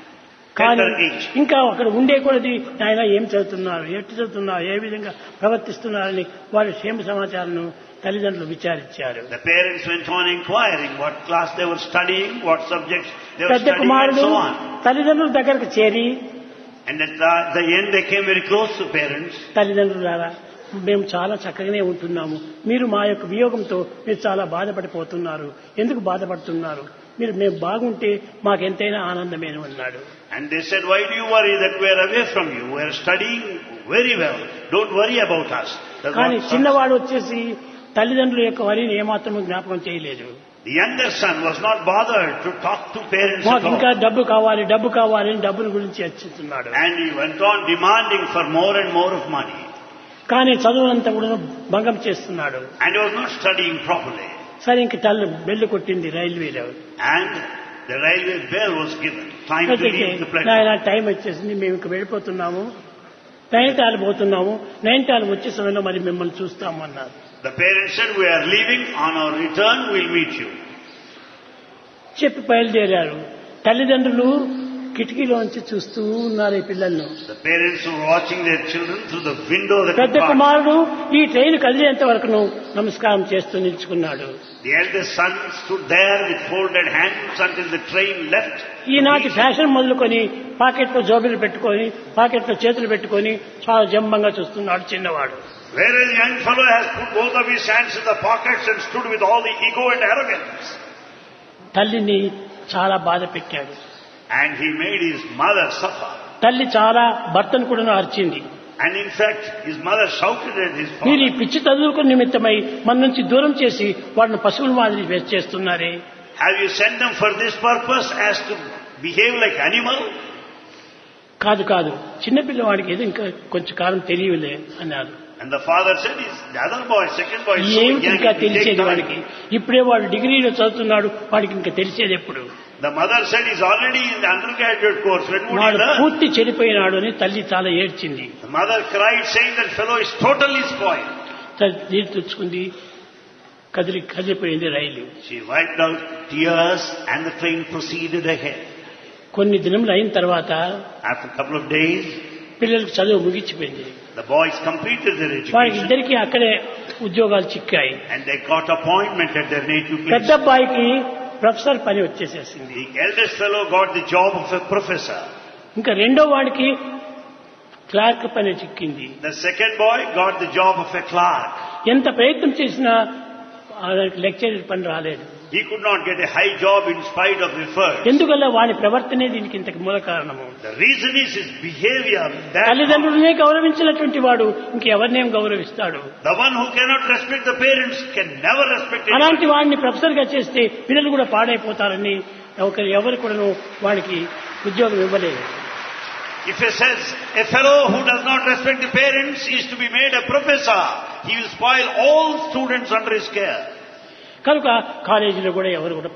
కానీ Tender age. ఇంకా అక్కడ ఉండే కొలది ఆయన ఏం చదువుతున్నారు ఎట్టు చదువుతున్నారు ఏ విధంగా ప్రవర్తిస్తున్నారని వారి క్షేమ సమాచారం తల్లిదండ్రులు విచారించారు The parents went on inquiring what class they were studying, what subjects they were పెద్ద studying and కుమారుడు so on. తల్లిదండ్రుల దగ్గరకు చేరి And at the, the end they came very close to parents తల్లిదండ్రులారా మేము చాలా చక్కగానే ఉంటున్నాము మీరు మా యొక్క వియోగంతో మీరు చాలా బాధపడిపోతున్నారు ఎందుకు బాధపడుతున్నారు మీరు మేము బాగుంటే మాకెంతైనా ఆనందమేను అన్నాడు And they said, why do you worry that we are away from you? We are studying very well. Don't worry about us. That's కానీ what son- చిన్నవాడు వచ్చేసి తల్లిదండ్రుల యొక్క వరిని ఏమాత్రం జ్ఞాపకం చేయలేదు The younger son was not bothered to talk to parents మాకు at ఇంకా all. డబ్బు కావాలి డబ్బు కావాలి అని డబ్బుల గురించి చర్చిస్తున్నాడు And he went on demanding for more and more of money. కానీ చదువునంతా కూడా భంగం చేస్తున్నాడు And he was not studying properly. సరే ఇంక తల్లి బెల్లు కొట్టింది రైల్వేలో And the railway bell was given. Time to అయితే leave the నాయన platform. టైం వచ్చేసింది మేము ఇంక వెళ్ళిపోతున్నాము నైనిటాలు పోతున్నాము నైనిటాలు వచ్చే సమయంలో మరి మిమ్మల్ని చూస్తాము అన్నారు The parents said, we are leaving. On our return, we'll meet you. చెప్పి బయలుదేరారు తల్లిదండ్రులు కిటికీలోంచి చూస్తూ ఉన్నారు ఈ పిల్లలను The parents were watching their children through the window of the పెద్ద compartment. కుమారుడు ఈ ట్రైన్ కదిలేంత వరకును నమస్కారం చేస్తూ నిల్చుకున్నాడు The eldest son stood there with folded hands until the train left. ఈనాటి ఫ్యాషన్ మొదలుకొని పాకెట్లో జోబులు పెట్టుకొని పాకెట్లో చేతులు పెట్టుకొని చాలా జంబంగా చూస్తున్నాడు చిన్నవాడు Whereas the young fellow has put both of his hands in the pockets and stood with all the ego and arrogance. తల్లిని చాలా బాధ పెట్టాడు And he made his mother suffer. తల్లి చాలా భర్తను కూడా అరిచింది And in fact, his mother shouted at his మీరు ఈ father, పిచ్చి చదువుకు నిమిత్తమై మన నుంచి దూరం చేసి వాడిని పశువుల మాదిరి వేస్ట్ చేస్తున్నారే Have you sent them for this purpose as to behave like animal? కాదు కాదు చిన్నపిల్లవాడికి ఏదో ఇంకా కొంచెం కాలం తెలియలే అన్నారు And the father said, "Is the other boy, second boy, is so ఏమిటి young, ఇంకా it will take తెలిసేది వాడికి time." ఇప్పుడే వాడు డిగ్రీలో చదువుతున్నాడు వాడికి ఇంకా తెలిసేది ఎప్పుడు The mother said, he's already in the undergraduate course. When would he వాడు learn? పూర్తి చెడిపోయినాడు అని తల్లి చాలా ఏడ్చింది The mother cried, saying that fellow is totally spoiled. తల్లి నీరు తెచ్చుకుంది కదిలి కదిలిపోయింది రైలు She wiped out tears and the train proceeded ahead. కొన్ని దినములు అయిన తర్వాత After a couple of days, పిల్లలకు చదువు ముగిసిపోయింది the boys completed their వారికి education ఇద్దరికి అక్కడే ఉద్యోగాలు చిక్కాయి and they got appointment at their native పెద్ద place. అబ్బాయికి ప్రొఫెసర్ పని వచ్చేసేసింది The eldest fellow got the job of a professor. ఇంకా రెండో వాడికి క్లార్క్ పని చిక్కింది The second boy got the job of a clerk. ఎంత ప్రయత్నం చేసినా లెక్చరర్ పని రాలేదు He could not get a high job in spite of effort. ఎందువల్ల వాని ప్రవర్తనే దీనికి ఇంతకు మూల కారణము The reason is his behavior. That తల్లిదండ్రులనే గౌరవించినటువంటి వాడు ఇంకెవరినేం గౌరవిస్తాడు the one who cannot respect the parents can never respect anyone. అలాంటి వాడిని ప్రొఫెసర్ గా చేస్తే పిల్లలు కూడా పాడైపోతారని ఒకరు ఎవరు కూడాను వాడికి ఉద్యోగం ఇవ్వలేదు If he says a fellow who does not respect the parents is to be made a professor, he will spoil all students under his care. కనుక కాలేజీలో కూడా ఎవరు కూడా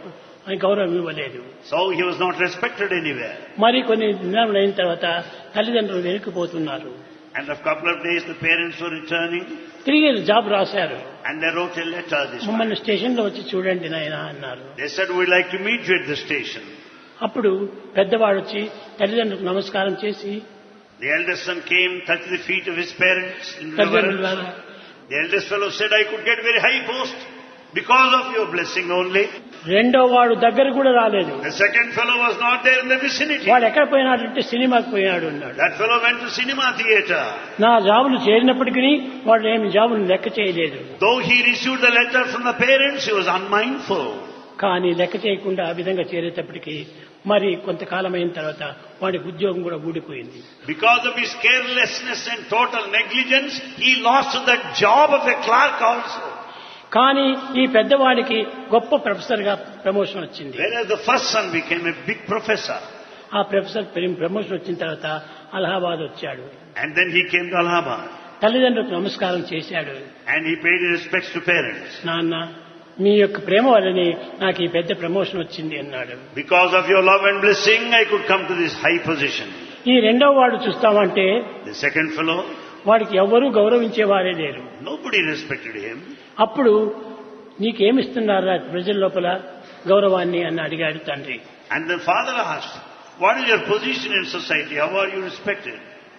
అని గౌరవం ఇవ్వలేదు So he was not respected anywhere. మరి కొన్ని దినాలు అయిన తర్వాత తల్లిదండ్రులు వెనక్కిపోతున్నారు And a couple of days the parents were returning తిరిగి జాబ్ రాశారు and they wrote a letter this time. మమ్మల్ని స్టేషన్ లో వచ్చి చూడండి నాయన అన్నారు They said, we'd like to meet you at the station. అప్పుడు పెద్దవాడు వచ్చి తల్లిదండ్రులకు నమస్కారం చేసి The eldest son came, touched the feet of his parents in తల్లిదండ్రుల reverence. The eldest fellow said, I could get very high post because of your blessing only. రెండో వాడు దగ్గర కూడా రాలేదు The second fellow was not there in the vicinity. వాడు ఎక్కడ పోయినాడంటే సినిమాకి పోయినాడు అన్నాడు That fellow went to cinema theatre. నా జాబులు చేరినప్పటికీ వాడు ఏమి జాబులు లెక్క చేయలేదు Though he received the letter from the parents, he was unmindful. కానీ లెక్క చేయకుండా ఆ విధంగా చేరేటప్పటికి మరి కొంతకాలం అయిన తర్వాత వాడికి ఉద్యోగం కూడా ఊడిపోయింది Because of his carelessness and total negligence, he lost the job of a clerk also. కానీ ఈ పెద్దవాడికి గొప్ప ప్రొఫెసర్ గా ప్రమోషన్ వచ్చింది Whereas the first son became a big professor. ఆ ప్రొఫెసర్ ప్రమోషన్ వచ్చిన తర్వాత అలహాబాద్ వచ్చాడు And then he came to Allahabad. తల్లిదండ్రులకు నమస్కారం చేశాడు And he paid his respects to parents. నాన్న మీ యొక్క ప్రేమ వల్లనే నాకు ఈ పెద్ద ప్రమోషన్ వచ్చింది అన్నాడు Because of your love and blessing, I could come to this high position. ఈ రెండో వాడు చూస్తామంటే The second fellow, వాడికి ఎవ్వరూ గౌరవించేవారే లేరు nobody respected him. అప్పుడు నీకేమిస్తున్నారా ప్రజల లోపల గౌరవాన్ని అని అడిగాడు తండ్రి And the father asked, what is your position in society? How are you respected?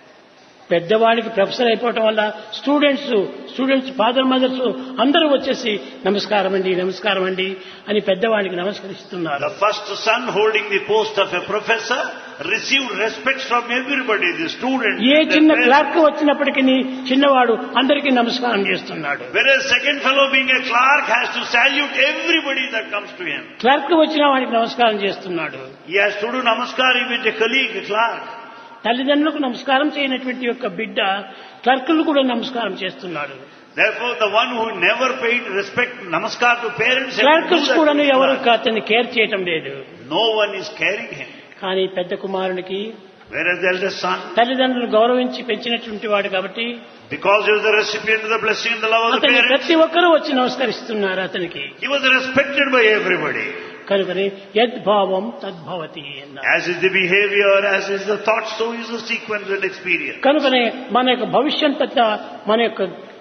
పెద్దవాడికి ప్రొఫెసర్ అయిపోవటం వల్ల స్టూడెంట్స్ స్టూడెంట్స్ ఫాదర్ మదర్స్ అందరూ వచ్చేసి నమస్కారం అండి నమస్కారం అండి అని పెద్దవాడికి నమస్కరిస్తున్నారు The first son holding the post of a professor received respect from everybody, the students. ఏ the చిన్న parents. క్లార్క్ వచ్చినప్పటికీ చిన్నవాడు అందరికీ నమస్కారం చేస్తున్నాడు Whereas second fellow being a clerk has to salute everybody that comes to him. Clerk వచ్చిన వాడికి నమస్కారం చేస్తున్నాడు He has to do namaskar with a colleague, a clerk. తల్లిదండ్రులకు నమస్కారం చేయనటువంటి యొక్క బిడ్డ క్లర్కులు కూడా నమస్కారం చేస్తున్నాడు Therefore, the one who never paid respect, namaskar to parents, has to do clerks that కూడా to ఎవరు clerk. అతన్ని కేర్ చేయటం లేదు no one is caring him. కానీ పెద్ద కుమారునికి Whereas the eldest son, తల్లిదండ్రులు గౌరవించి పెంచినటువంటి వాడు కాబట్టి because he was the recipient of the blessing and the love of the అతన్ని parents, ప్రతి ఒక్కరూ వచ్చి నమస్కరిస్తున్నారు అతనికి he was respected by everybody. కనుకని యద్భావం తద్భవతి అన్నారు As is the behavior, as is the thought, so is the sequence and experience. కనుకనే మన యొక్క భవిష్యత్ అంతా మన యొక్క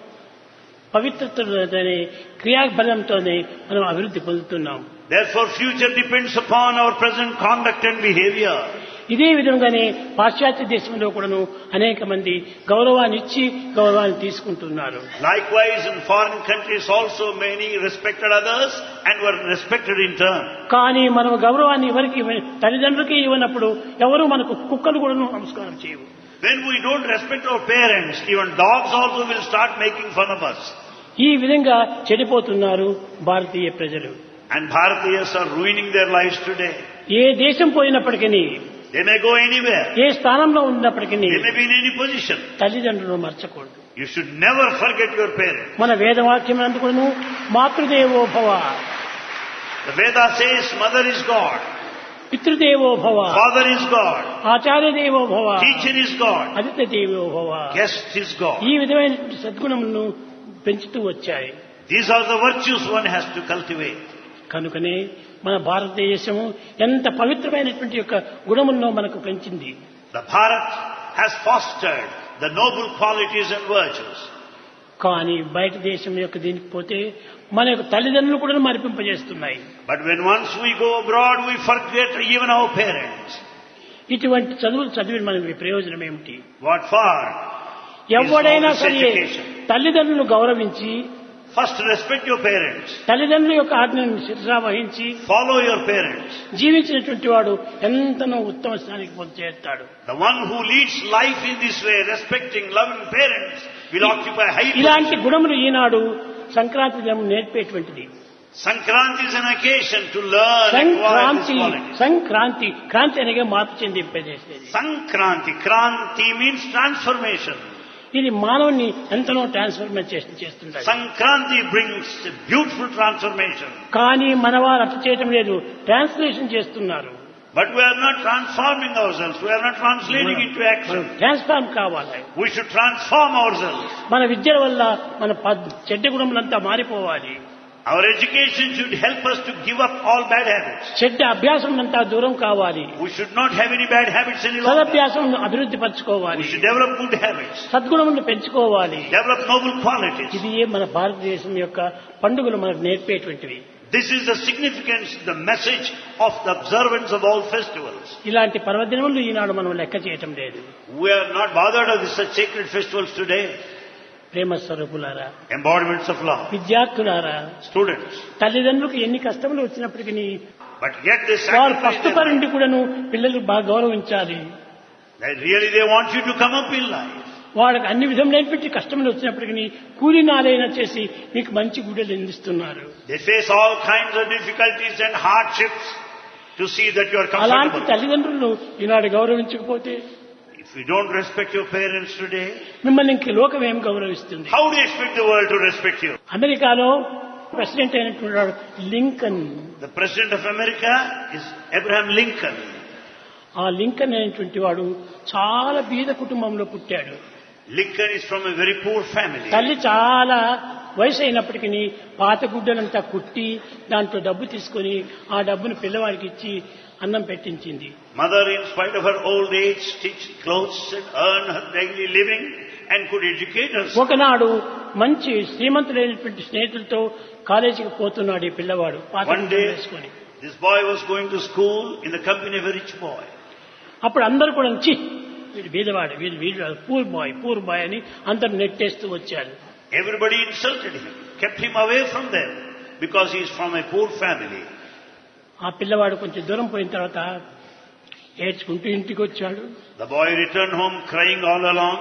పవిత్రతతోనే క్రియాబలంతోనే మనం అభివృద్ధి పొందుతున్నాం Therefore, future depends upon our present conduct and behavior. ఇదే విధంగానే పాశ్చాత్య దేశంలో కూడాను అనేక మంది గౌరవాన్ని ఇచ్చి గౌరవాన్ని తీసుకుంటున్నారు Likewise, in foreign countries also many respected others and were respected in turn. కానీ మనం గౌరవాన్ని ఎవరికి ఇవ్వ- తల్లిదండ్రులకి ఇవ్వనప్పుడు ఎవరు మనకు కుక్కలు కూడా నమస్కారం చేయవు When we don't respect our parents, even dogs also will start making fun of us. ఈ విధంగా చెడిపోతున్నారు భారతీయ ప్రజలు And Bharatiyas are ruining their lives today. ఏ దేశం పోయినప్పటికీ They may go anywhere. ఏ స్థానంలో ఉన్నప్పటికీ They may be in any position. తల్లిదండ్రులను మర్చకూడదు You should never forget your parents. మన వేదవాక్యం అందుకును మాతృదేవో భవ The Veda says mother is God, పితృదేవో భవ father is God, ఆచార్య దేవో భవ teacher is God, అదిత దేవో భవ guest is God. ఈ విధమైన సద్గుణములను పెంచుతూ వచ్చాయి These are the virtues one has to cultivate. కనుకనే మన భారతదేశము ఎంత పవిత్రమైనటువంటి యొక్క గుణములను మనకు పెంచింది The Bharat has fostered the noble qualities and virtues. కానీ బయట దేశం యొక్క దీనికి పోతే మన యొక్క తల్లిదండ్రులు కూడా మరిపింపజేస్తున్నాయి But when once we go abroad, we forget even our parents. ఇటువంటి చదువులు చదివిన మనకి ప్రయోజనం ఏమిటి What for? ఎవడైనా Is all సరే this education. తల్లిదండ్రులను గౌరవించి First, respect your parents. తల్లిదండ్రుల యొక్క ఆజ్ఞను శిరసా వహించి Follow your parents. జీవించినటువంటి వాడు ఎంతనో ఉత్తమ స్థానికి పొంది చేస్తాడు The one who leads life in this way, respecting, loving parents, will occupy high ఇలాంటి position. గుణములు ఈనాడు సంక్రాంతి దినం నేర్పేటువంటిది Sankranti is an occasion to learn and acquire Sankranti this quality. Sankranti Kranti అనగా మార్పు చెందింపజేసేది Sankranti. Kranti means transformation. ఇది మానవుని ఎంతనో ట్రాన్స్ఫర్మేషన్ చేస్తుంది Sankranti brings a beautiful transformation. కానీ మన వారు అట్లా చేయటం లేదు ట్రాన్స్లేషన్ చేస్తున్నారు But we are not transforming ourselves. We are not translating into మనం action. ట్రాన్స్ఫార్మ్ కావాలి We should transform ourselves. మన విద్య వల్ల మన పద్- చెడ్డ గుణములంతా మారిపోవాలి Our education should help us to give up all bad habits. చెడ్డ అభ్యాసం అంతా దూరం కావాలి We should not have any bad habits any longer. సదభ్యాసం అభివృద్ధి We పరచుకోవాలి should develop good habits, సద్గుణములను పెంచుకోవాలి develop noble qualities. ఇది మన భారతదేశం యొక్క పండుగలు మనకు నేర్పేటువంటివి This is the significance, the message of the observance of all festivals. ఇలాంటి పర్వదినములు ఈనాడు మనం లెక్క చేయటం లేదు We are not bothered of such sacred festivals today. ప్రేమ స్వరూపులారా Embodiments of love. విద్యార్థులారా Students. తల్లిదండ్రులకు ఎన్ని కష్టములు వచ్చినప్పటికీ But yet they వారు sacrifice ఫస్ట్ their పరండి కూడాను పిల్లలు బాగా గౌరవించాలి That really they want you to come up in life. వాళ్ళకి అన్ని విధములైనటువంటి కష్టములు వచ్చినప్పటికీ కూలి నాలైనా చేసి మీకు మంచి గుడ్డలు అందిస్తున్నారు They face all kinds of difficulties and hardships to see that you are అలాంటి comfortable. తల్లిదండ్రులను ఈనాడు గౌరవించకపోతే If you don't respect your parents today, మిమ్మల్ని ఇంక లోకం ఏం గౌరవిస్తుంది how do you expect the world to respect you? అమెరికాలో ప్రెసిడెంట్ అయినటువంటి వాడు Lincoln The President of America is Abraham Lincoln. ఆ లింకన్ అనేటువంటి వాడు చాలా బీద కుటుంబంలో పుట్టాడు Lincoln is from a very poor family. తల్లి చాలా వయసు అయినప్పటికీ పాత గుడ్డలంతా కుట్టి దాంట్లో డబ్బు తీసుకొని ఆ డబ్బును పిల్లవాడికి ఇచ్చి అన్నం పెట్టించింది Mother, in spite of her old age, stitched clothes and earned her daily living and could educate us. ఒకనాడు మంచి శ్రీమంతులైనటువంటి స్నేహితులతో కాలేజీకి పోతున్నాడు ఈ పిల్లవాడు పాత One గుడ్డలు day, వేసుకొని this boy was going to school in the company of a rich boy. అప్పుడు అందరూ కూడా చి వీడు బీదవాడు వీడు వీడు పూర్ బాయ్ పూర్ బాయ్ అని అందరు నెట్టేస్తూ వచ్చారు Everybody insulted him, kept him away from them because he is from a poor family. ఆ పిల్లవాడు కొంచెం దూరం పోయిన తర్వాత ఏడ్చుకుంటూ ఇంటికి వచ్చాడు The boy returned home crying all along.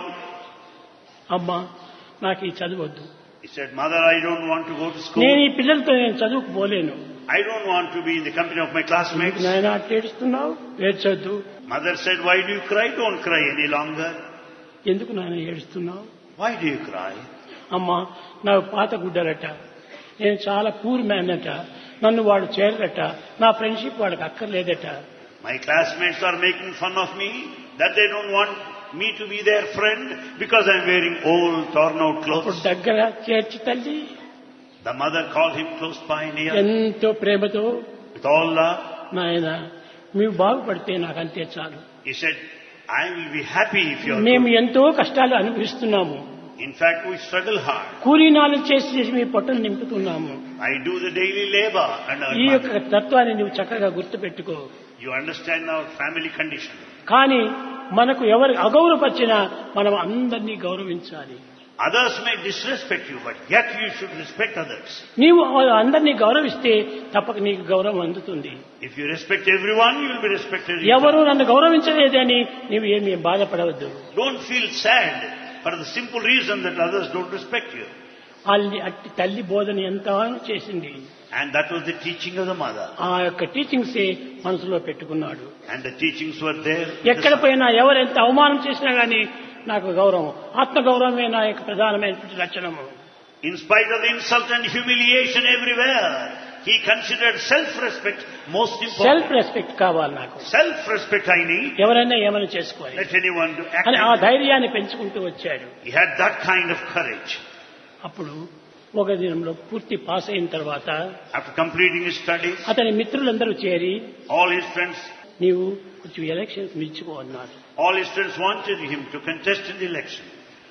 అమ్మా నాకు ఈ చదవద్దు He said, Mother, I don't want to go to school. నేను ఈ పిల్లలతో నేను చదువుకు పోలేను I don't want to be in the company of my classmates. నాయన అట్లా ఏడుస్తున్నావు ఏడ్చొద్దు Mother said, Why do you cry? Don't cry any longer. ఎందుకు నాయన ఏడుస్తున్నావు Why do you cry? అమ్మా నాకు పాత గుడ్డలట నేను చాలా పూర్ మ్యాన్ అట నన్ను వాడు చేరరట నా ఫ్రెండ్షిప్ వాడికి అక్కర్లేదట My classmates are making fun of me that they don't want me to be their friend because I'm wearing old, torn out అప్పుడు clothes. దగ్గర చేర్చి తల్లి The mother called him close by near ఎంతో ప్రేమతో with all love. నాయన మీరు బాగుపడితే నాకు అంతే చాలు He said, I will be happy if you are మేము good. ఎంతో కష్టాలు అనుభవిస్తున్నాము In fact, we struggle hard. కూలీనాలు చేసి చేసి మీ పొట్టలు నింపుతున్నాము I do the daily labor and earn ఈ యొక్క money. తత్వాన్ని నువ్వు చక్కగా గుర్తుపెట్టుకో You understand our family condition. కానీ మనకు ఎవరు అగౌరవపరిచినా మనం అందరినీ గౌరవించాలి Others may disrespect you, but yet you should respect others. నీవు అందరినీ గౌరవిస్తే తప్పక నీకు గౌరవం అందుతుంది If you respect everyone, you will be respected. ఎవరు నన్ను గౌరవించలేదని నీవు ఏమీ బాధపడవద్దు Don't feel sad for the simple reason that others don't respect you. అల్లి అట్టి తల్లి బోధన ఎంతగానో చేసింది And that was the teaching of the mother. ఆ యొక్క టీచింగ్సే మనసులో పెట్టుకున్నాడు And the teachings were there. ఎక్కడ పోయినా ఎవరు ఎంత అవమానం చేసినా గానీ నాకు గౌరవం ఆత్మ గౌరవమే నా యొక్క ప్రధానమైనటువంటి లక్షణము In spite of the insult and humiliation everywhere, he considered self-respect most self important. Respect కావాలి నాకు Self-respect I need. ఎవరైనా ఏమైనా చేసుకోవాలి Let anyone do అని ఆ act. ధైర్యాన్ని పెంచుకుంటూ వచ్చాడు He had that kind of courage. అప్పుడు ఒక దినంలో పూర్తి పాస్ అయిన తర్వాత After completing his studies, అతని మిత్రులందరూ చేరి all his friends, నీవు కొంచెం ఎలక్షన్స్ నిలుచుకో అన్నారు all his friends wanted him to contest in the election.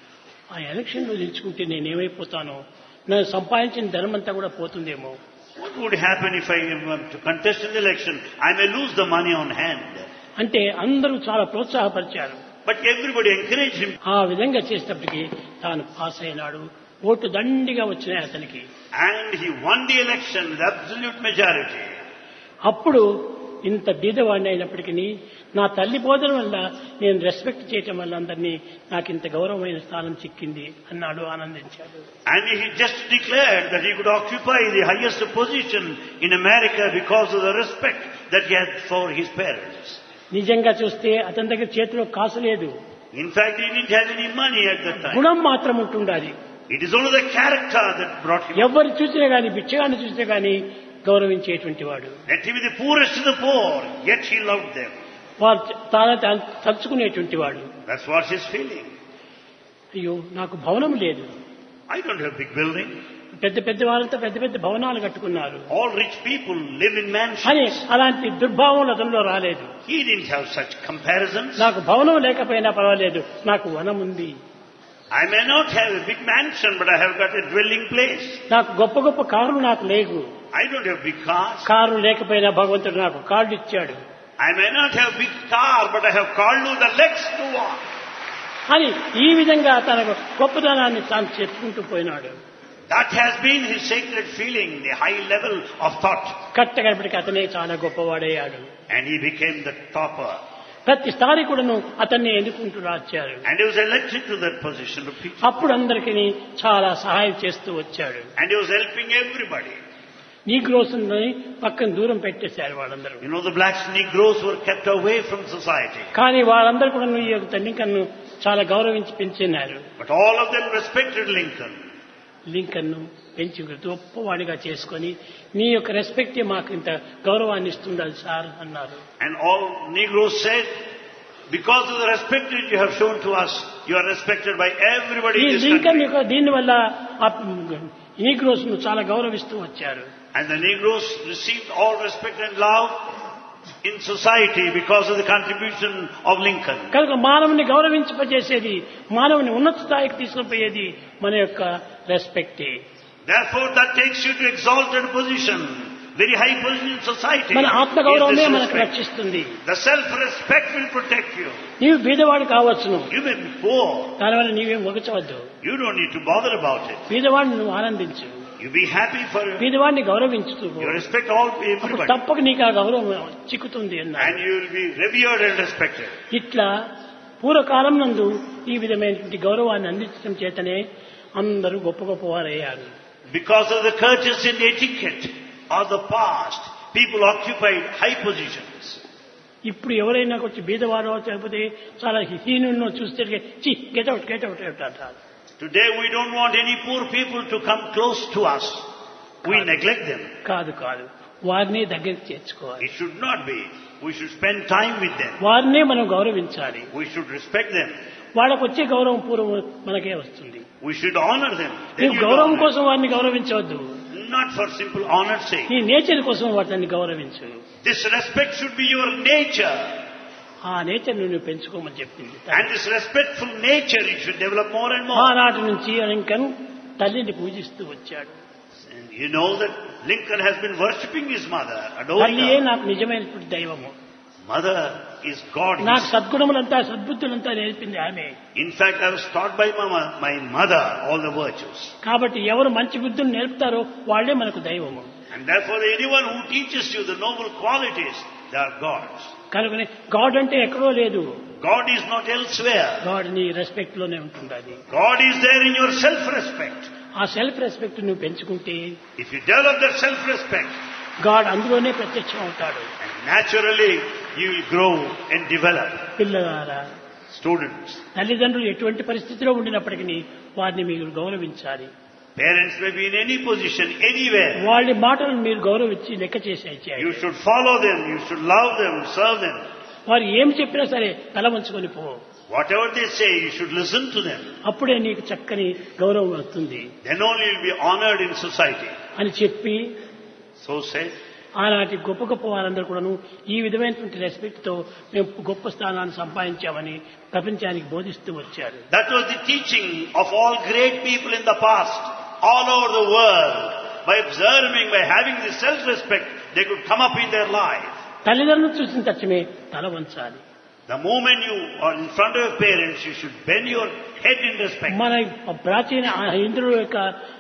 ఆ ఎలక్షన్ లో నిలుచుకుంటే నేనేమైపోతానో నేను సంపాదించిన ధనం అంతా కూడా పోతుందేమో What would happen if I am to contest in the election? I may lose the money on hand. అంటే అందరూ చాలా ప్రోత్సాహపరిచారు But everybody encouraged him. ఆ విధంగా చేసేటప్పటికి తాను పాస్ అయినాడు ఓటు దండిగా వచ్చినాయి అతనికి And he won the election with absolute majority. అప్పుడు ఇంత బీదవాడిని అయినప్పటికీ నా తల్లి బోధన వల్ల నేను రెస్పెక్ట్ చేయటం వల్ల అందరినీ నాకు ఇంత గౌరవమైన స్థానం చిక్కింది అన్నాడు ఆనందించాడు And he just declared that he could occupy the highest position in America because of the respect that he had for his parents. నిజంగా చూస్తే అతని దగ్గర చేతిలో కాసు లేదు In fact, he didn't have any money at that time. గుణం మాత్రం ఉంటుండాలి It is only the character that brought him. ఎవరు చూసినా గాని బిచ్చగాన్ని చూసినా గాని గౌరవించేటువంటి వాడు Let him be the poorest of the poor, yet he loved them. వారు తాను తాను తలుచుకునేటువంటి వాడు That's what he's feeling. అయ్యో నాకు భవనం లేదు I don't have big building. పెద్ద పెద్ద వాళ్ళంతా పెద్ద పెద్ద భవనాలు కట్టుకున్నారు All rich people live in mansions. అని అలాంటి దుర్భావం అతనిలో రాలేదు He didn't have such comparisons. నాకు భవనం లేకపోయినా పర్వాలేదు నాకు వనం ఉంది I may not have a big mansion, but I have got a dwelling place. నాకు గొప్ప గొప్ప కారులు నాకు లేవు I don't have big cars. Car లేకపోయినా భగవంతుడు నాకు కార్డు ఇచ్చాడు I may not have big car, but I have called you the legs to walk. అని ఈ విధంగా తన గొప్పదనాన్ని తాను చెప్పుకుంటూ పోయినాడు That has been his sacred feeling, the high level of thought. కట్టగడపటికి అతనే చాలా గొప్పవాడయ్యాడు And he became the topper. ప్రతి స్థానికుడును అతన్ని ఎన్నుకుంటూ రాచారు And he was elected to that position of teacher. అప్పుడు అందరికీ చాలా సహాయం చేస్తూ వచ్చాడు And he was helping everybody. Negroes పక్కన దూరం పెట్టేశారు వాళ్ళందరూ You know, the blacks, Negroes were kept away from society. కానీ వాళ్ళందరూ కూడా ఈ యొక్క లింకన్ను చాలా గౌరవించి పెంచినారు But all of them respected Lincoln. లింకన్ను పెంచి గొప్పవాడిగా చేసుకొని నీ యొక్క రెస్పెక్టే మాకు ఇంత గౌరవాన్ని ఇస్తుండాలి సార్ అన్నారు And all Negroes said, because of the respect that you have shown to us, you are respected by everybody ఈ in this లింకన్ country. యొక్క దీనివల్ల నీగ్రోస్ ను చాలా గౌరవిస్తూ వచ్చారు And the Negroes received all respect and love in society because of the contribution of Lincoln. కనుక మానవుని గౌరవించపజేసేది మానవుని ఉన్నత స్థాయికి తీసుకుపోయేది మన యొక్క రెస్పెక్టే Therefore, that takes you to exalted position, very high position in society. మన ఆత్మగౌరవమే is this మనకు respect. రక్షిస్తుంది The self-respect will protect you. నీవు బీదవాడు కావచ్చును You may be poor. దానివల్ల నీవేం ఒగచవద్దు You don't need to bother about it. బీదవాడిని నువ్వు ఆనందించు You be happy for బీదవాడిని గౌరవించుతూ పో. You respect all అప్పుడు everybody. తప్పక నీకు ఆ గౌరవం చిక్కుతుంది అన్నారు And you will be revered and respected. ఇట్లా పూర్వకాలం నందు ఈ విధమైనటువంటి గౌరవాన్ని అందించడం చేతనే అందరూ గొప్ప గొప్పవారయ్యారు Because of the courtesy and etiquette of the past, people occupied high positions. ఇప్పుడు ఎవరైనా కొంచెం బీదవాడో లేకపోతే చాలా హీనున్నో చూస్తే చి గెటౌట్ గెటౌట్ అంటారు Today we don't want any poor people to come close to us. We neglect them. కాదు కాదు వారిని దగ్గరికి చేర్చుకోవాలి It should not be. We should spend time with them. వారినే మనం గౌరవించాలి We should respect them. వాళ్ళకు వచ్చే గౌరవం పూర్వం మనకే వస్తుంది We should honor them. Then నువ్వు you గౌరవం honor. కోసం వారిని గౌరవించవద్దు Not for simple honor's sake. నీ నేచర్ కోసం వాటిని గౌరవించు This respect should be your nature. ఆ నేచర్ నువ్వు పెంచుకోమని చెప్పింది And this respectful nature you should develop more and more. ఆనాటి నుంచి లింకన్ తల్లిని పూజిస్తూ వచ్చాడు And you know that Lincoln has been worshipping his mother, adoring తల్లియే her. నాకు నిజమైనటువంటి దైవము Mother is God. నాకు సద్గుణములంతా సద్బుద్ధులంతా నేర్పింది ఆమె In fact, I was taught by mama, my mother all the virtues. కాబట్టి ఎవరు మంచి బుద్ధులు నేర్పుతారో వాళ్ళే మనకు దైవము And therefore, anyone who teaches you the noble qualities, they are gods. కనుకనే గాడ్ అంటే ఎక్కడో లేదు God is not elsewhere. God నీ రెస్పెక్ట్ లోనే ఉంటుంది అది God is there in your self-respect. ఆ సెల్ఫ్ రెస్పెక్ట్ నువ్వు పెంచుకుంటే If you develop that self-respect, God అందులోనే ప్రత్యక్షం అవుతాడు and naturally you will grow and develop. పిల్లలారా Students, తల్లిదండ్రులు ఎటువంటి పరిస్థితిలో ఉండినప్పటికీ వారిని మీరు గౌరవించాలి parents may be in any position, anywhere. వాళ్ళ మాటలు మీరు గౌరవించి లెక్క చేసేయాలి You should follow them, you should love them, serve them. వారు ఏం చెప్పినా సరే తల వంచుకొని పో Whatever they say, you should listen to them. అప్పుడే నీకు చక్కని గౌరవం వస్తుంది Then only you'll be honored in society. అని చెప్పి So said. ఆనాటి గొప్ప గొప్ప వారందరూ కూడాను ఈ విధమైనటువంటి రెస్పెక్ట్ తో మేము గొప్ప స్థానాన్ని సంపాదించామని ప్రపంచానికి బోధిస్తూ వచ్చారు That was the teaching of all great people in the past, all over the world. By observing, by having this self-respect, they could come up in their life. తల్లిదండ్రులు చూసిన తక్షణమే తల వంచాలి The moment you are in front of your parents, you should bend your head in respect. మన ప్రాచీన ఆ ఇంద్రుల యొక్క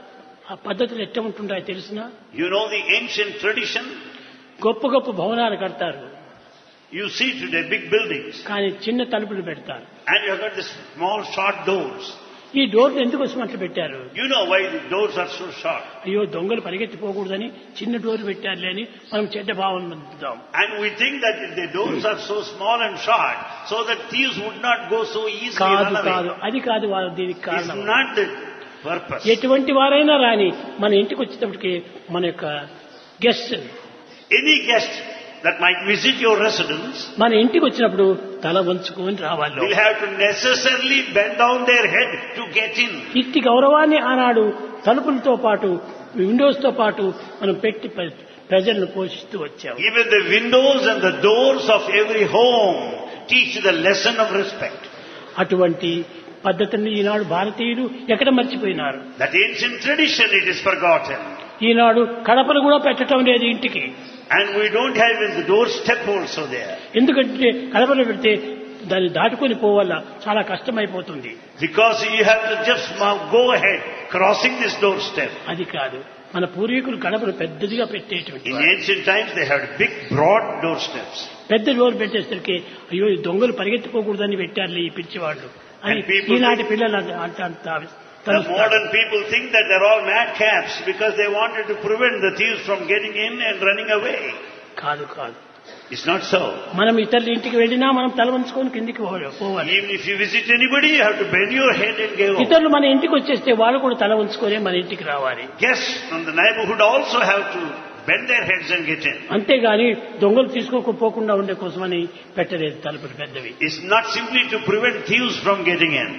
ఆ పద్ధతులు ఎట్లా ఉంటుంటాయో తెలిసిన You know the ancient tradition? గొప్ప గొప్ప భవనాలు కడతారు You see today big buildings, కానీ చిన్న తలుపులు పెడతారు and you have got these small, short doors. ఈ డోర్లు ఎందుకు అట్లా పెట్టారు You know why the doors are so short. అయ్యో దొంగలు పరిగెత్తిపోకూడదని చిన్న డోర్ పెట్టారులే అని మనం చెడ్డ భావన పొందుతాం And we think that the doors are so small and short, so that thieves would not go so easily కాదు run away. కాదు అది కాదు వారు దీనికి It's కారణం not the purpose. ఎటువంటి వారైనా రాని మన ఇంటికి వచ్చేటప్పటికి మన యొక్క guest Any guest that might visit your residence మన ఇంటికి వచ్చినప్పుడు తల వంచుకొని రావాలి will have to necessarily bend down their head to get in. ఇట్టి గౌరవాన్ని ఆనాడు తలుపులతో పాటు విండోస్ తో పాటు మనం పెట్టి ప్ర- ప్రజలను పోషిస్తూ వచ్చాము Even the windows and the doors of every home teach the lesson of respect. అటువంటి పద్ధతిని ఈనాడు భారతీయులు ఎక్కడ మర్చిపోయినారు That ancient tradition, it is forgotten. ఈనాడు కడపలు కూడా పెట్టడం లేదు ఇంటికి And we don't have even the doorstep also there. ఎందుకంటే కడపలు పెడితే దాన్ని దాటుకొని పోవాల చాలా కష్టమైపోతుంది Because you have to just now go ahead, crossing this doorstep. అది కాదు మన పూర్వీకులు కడపలు పెద్దదిగా పెట్టేటువంటి In వారు. ancient times, they had big, broad doorsteps. పెద్ద డోర్ పెట్టేసరికి అయ్యో ఈ దొంగలు పరిగెత్తిపోకూడదని పెట్టారులే ఈ పిచ్చివాళ్ళు అని And people ఈనాటి think- పిల్లలు అంత- అంత అంత The తలుస్తారు. modern people think that they're all madcaps because they wanted to prevent the thieves from getting in and running away. కాదు కాదు It's not so. మనం ఇతరుల ఇంటికి వెళ్ళినా మనం తల వంచుకొని కిందికి పో- పోవాలి Even if you visit anybody, you have to bend your head and go. ఇతరులు మన ఇంటికి వచ్చేస్తే వాళ్ళు కూడా తల వంచుకొని మన ఇంటికి రావాలి Guests from the neighborhood also have to bend their heads and get in. అంతేగాని దొంగలు తీసుకోకపోకుండా ఉండే కోసమని పెట్టలేదు తలుపులు పెద్దవి It's not simply to prevent thieves from getting in.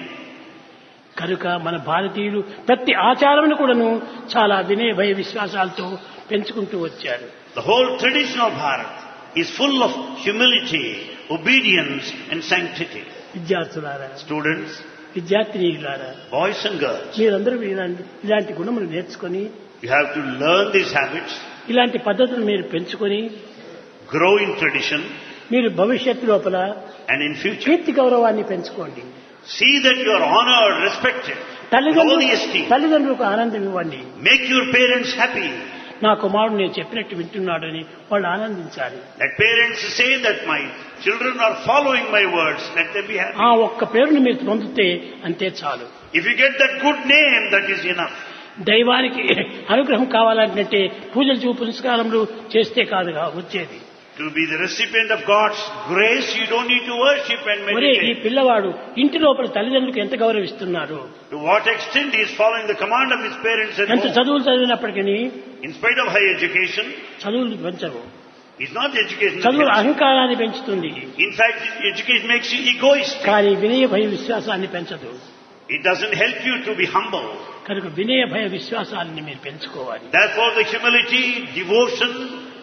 కనుక మన భారతీయులు ప్రతి ఆచారమును కూడాను చాలా వినయ భయ విశ్వాసాలతో పెంచుకుంటూ వచ్చారు The whole tradition of Bharat is full of humility, obedience and sanctity. విద్యార్థులారా Students, విద్యార్థినీయులారా boys and girls, మీరందరూ ఇలాంటి ఇలాంటి గుణములు నేర్చుకొని you have to learn these habits, ఇలాంటి పద్ధతులు మీరు పెంచుకొని grow in tradition మీరు భవిష్యత్తు లోపల and in future. కీర్తి గౌరవాన్ని పెంచుకోండి See that you are honored, respected, తల్లిదండ్రులు holy esteem. తల్లిదండ్రులకు ఆనందం ఇవ్వండి Make your parents happy. నా కుమారుడు నేను చెప్పినట్టు వింటున్నాడని వాళ్ళు ఆనందించాలి Let parents say that my children are following my words. Let them be happy. ఆ ఒక్క పేరుని మీరు పొందితే అంతే చాలు If you get that good name, that is enough. దైవానికి అనుగ్రహం కావాలంటే పూజలు చూ పురస్కారములు చేస్తే కాదుగా వచ్చేది To be the recipient of God's grace, you don't need to worship and ఒరే ఈ meditate. పిల్లవాడు ఇంటి లోపల తల్లిదండ్రులకు ఎంత గౌరవిస్తున్నారు To what extent he is following the command of his parents at ఎంత home. చదువులు చదివినప్పటికీ In spite of high education, చదువులు పెంచవు it's not the education. that చదువు helps. అహంకారాన్ని పెంచుతుంది In fact, education makes you egoistic. కానీ వినయ భయ విశ్వాసాన్ని పెంచదు It doesn't help you to be humble. కనుక వినయ భయ విశ్వాసాన్ని మీరు పెంచుకోవాలి Therefore, the humility, devotion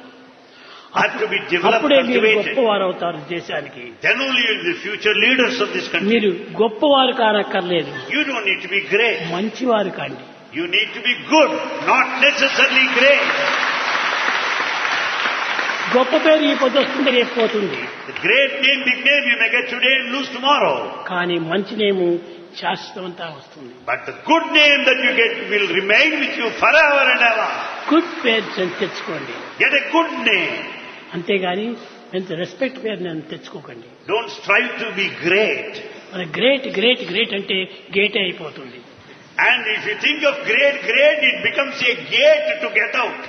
have to be developed, అప్పుడే మీరు cultivated. గొప్పవారు అవుతారు దేశానికి Then only you'll be the future leaders of this country. మీరు గొప్పవారు కానక్కర్లేదు You don't need to be great. మంచివారు కాండి You need to be good, not necessarily great. గొప్ప పేరు ఈ పొద్దు వస్తుంది రేపు పోతుంది The great name, big name you may get today and lose tomorrow. కానీ మంచి నేము శాశ్వతమంతా వస్తుంది But the good name that you get will remain with you forever and ever. Good పేరు తె- తెచ్చుకోండి Get a good name. అంతేగాని ఎంత respect పేరు నేను తెచ్చుకోకండి Don't strive to be great. మన గ్రేట్ గ్రేట్ గ్రేట్ అంటే గేటే అయిపోతుంది And if you think of great, great, it becomes a gate to get out.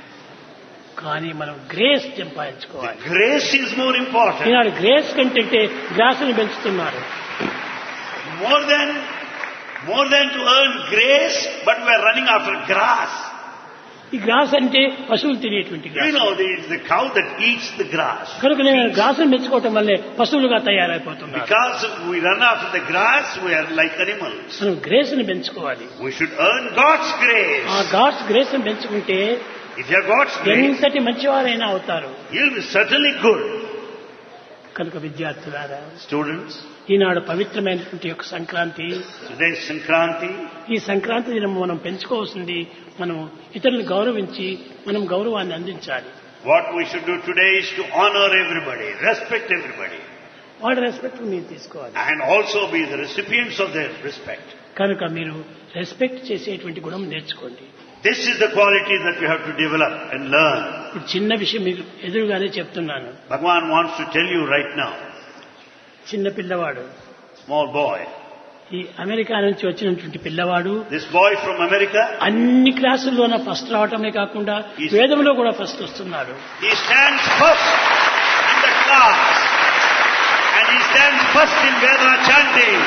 కానీ మనం గ్రేస్ The సంపాదించుకోవాలి grace is more important. ఈనాడు గ్రేస్ కంటే గ్రాసులు పెంచుతున్నారు More than, more than to earn grace, but we are running after grass. ఈ grass అంటే పశువులు తినేటువంటి You grass know, there is the cow that eats the grass. కనుక నేను గ్రాసులు పెంచుకోవటం వల్లే పశువులుగా తయారైపోతున్నారు Because we run after the grass, we are like animals. మనం గ్రేస్ ని పెంచుకోవాలి We should earn God's ఆ grace. గాడ్స్ గ్రేస్ ని పెంచుకుంటే If you have God's grace, ఎంతటి మంచివారైనా అవుతారు you'll be certainly good. కనుక విద్యార్థులారా Students, ఈనాడు పవిత్రమైనటువంటి యొక్క సంక్రాంతి today is Sankranti. ఈ సంక్రాంతి దినం మనం పెంచుకోవాల్సింది మనం ఇతరులను గౌరవించి మనం గౌరవాన్ని అందించాలి What we should do today is to honor everybody, respect everybody, వాడి రెస్పెక్ట్ మీరు తీసుకోవాలి and also be the recipients of their respect. కనుక మీరు రెస్పెక్ట్ చేసేటువంటి గుణం నేర్చుకోండి This is the quality that we have to develop and learn. ఇప్పుడు చిన్న విషయం మీకు ఎదురుగానే చెప్తున్నాను Bhagwan wants to tell you right now, చిన్న పిల్లవాడు small boy, ఈ అమెరికా నుంచి వచ్చినటువంటి పిల్లవాడు this boy from America, అన్ని క్లాసుల్లోన ఫస్ట్ రావటమే కాకుండా వేదంలో కూడా ఫస్ట్ వస్తున్నాడు he stands first in the class, and he stands first in Veda chanting.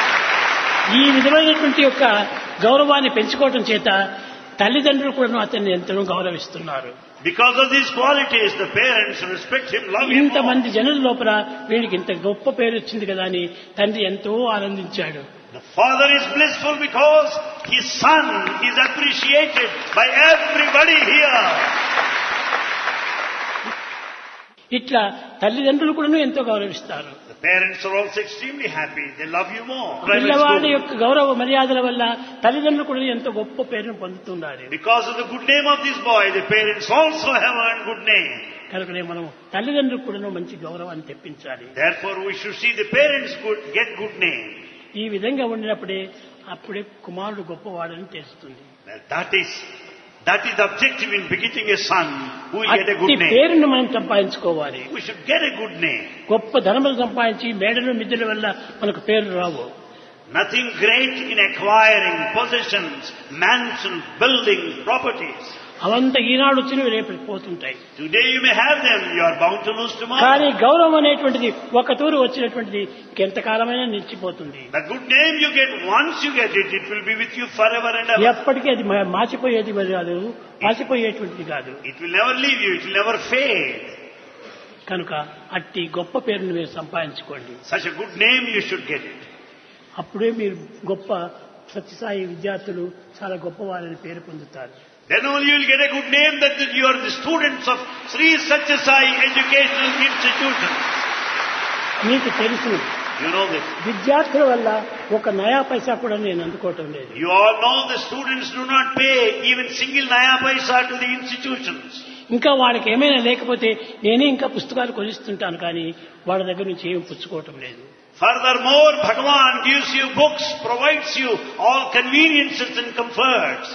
ఈ విధమైనటువంటి యొక్క గౌరవాన్ని పెంచుకోవటం చేత తల్లిదండ్రులు కూడా అతన్ని ఎంతో గౌరవిస్తున్నారు Because of these qualities, the parents respect him, love him more. ఇంతమంది జనుల లోపల వీడికి ఇంత గొప్ప పేరు వచ్చింది కదా అని తండ్రి ఎంతో ఆనందించాడు The father is blissful because his son is appreciated by everybody here. ఇట్లా తల్లిదండ్రులు కూడా ఎంతో గౌరవిస్తారు The parents are also extremely happy. They love you more. Private పిల్లవాడి school. యొక్క గౌరవ మర్యాదల వల్ల తల్లిదండ్రులు కూడా ఎంతో గొప్ప పేరును పొందుతున్నారు Because of the good name of this boy, the parents also have earned good name. కనుకనే మనం తల్లిదండ్రులకు కూడా మంచి గౌరవాన్ని తెప్పించాలి Therefore, we should see the parents good, get good name. ఈ విధంగా ఉండినప్పుడే అప్పుడే కుమారుడు గొప్పవాడని తెలుస్తుంది Well, that is that is the objective in begetting a son who will get a అట్టి good name. పేరును మనం సంపాదించుకోవాలి We should get a good name. గొప్ప ధనములు సంపాదించి మేడలు మిద్దెల వల్ల మనకు పేరు రావు Nothing great in acquiring possessions, mansions, buildings, properties. అవంతా ఈనాడు వచ్చినవి రేపు పోతుంటాయి Today you may have them, you are bound to lose tomorrow. కానీ గౌరవం అనేటువంటిది ఒక తూరు వచ్చినటువంటిది ఎంతకాలమైనా నిలిచిపోతుంది The good name you get, once you get it, it will be with you forever and ever. ఎప్పటికీ అది మా- మాచిపోయేది కాదు మాచిపోయేటువంటిది కాదు It will never leave you, it will never fade. కనుక అట్టి గొప్ప పేరును మీరు సంపాదించుకోండి Such a good name, you should get it. అప్పుడే మీరు గొప్ప సత్యసాయి విద్యార్థులు చాలా గొప్పవారని పేరు పొందుతారు Then only you will get a good name that you are the students of Sri Satyasai Educational Institution. మీకు తెలుసు You know this. విద్యార్థుల వల్ల ఒక నయా పైసా కూడా నేను అందుకోవటం లేదు You all know the students do not pay even single naya paisa to the institutions. ఇంకా వాడికి ఏమైనా లేకపోతే నేనే ఇంకా పుస్తకాలు కొనిస్తుంటాను కానీ వాళ్ళ దగ్గర నుంచి ఏమి పుచ్చుకోవటం లేదు Furthermore, Bhagavan gives you books, provides you all conveniences and comforts.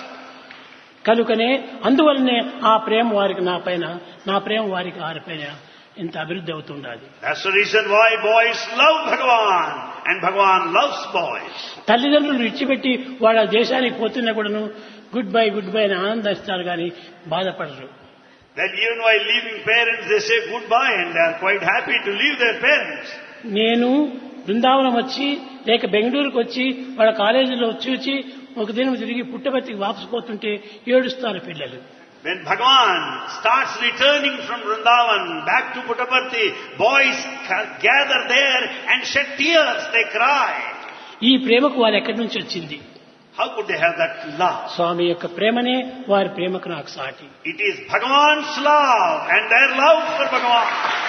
కనుకనే అందువల్లనే ఆ ప్రేమ వారికి నా పైన నా ప్రేమ వారికి వారి పైన ఇంత అభివృద్ధి అవుతుండాలి That's the reason why boys love Bhagavan and Bhagavan loves boys. తల్లిదండ్రులు విడిచిపెట్టి వాళ్ళ దేశానికి పోతున్నా కూడాను గుడ్ బై గుడ్ బై అని ఆనందిస్తారు కానీ బాధపడరు Then even while leaving parents, they say goodbye and they are quite happy to leave their parents. నేను బృందావనం వచ్చి లేక బెంగళూరుకు వచ్చి వాళ్ళ కాలేజీలో వచ్చి వచ్చి ఒక దినం తిరిగి పుట్టబర్తికి వాపసు పోతుంటే ఏడుస్తారు పిల్లలు When Bhagavan starts returning from Vrindavan back to Puttaparthi, boys ca- gather there and shed tears, they cry. ఈ ప్రేమకు వారు ఎక్కడి నుంచి వచ్చింది How could they have that love? స్వామి యొక్క ప్రేమనే వారి ప్రేమకు నాకు సాటి It is Bhagavan's love and their love for Bhagavan.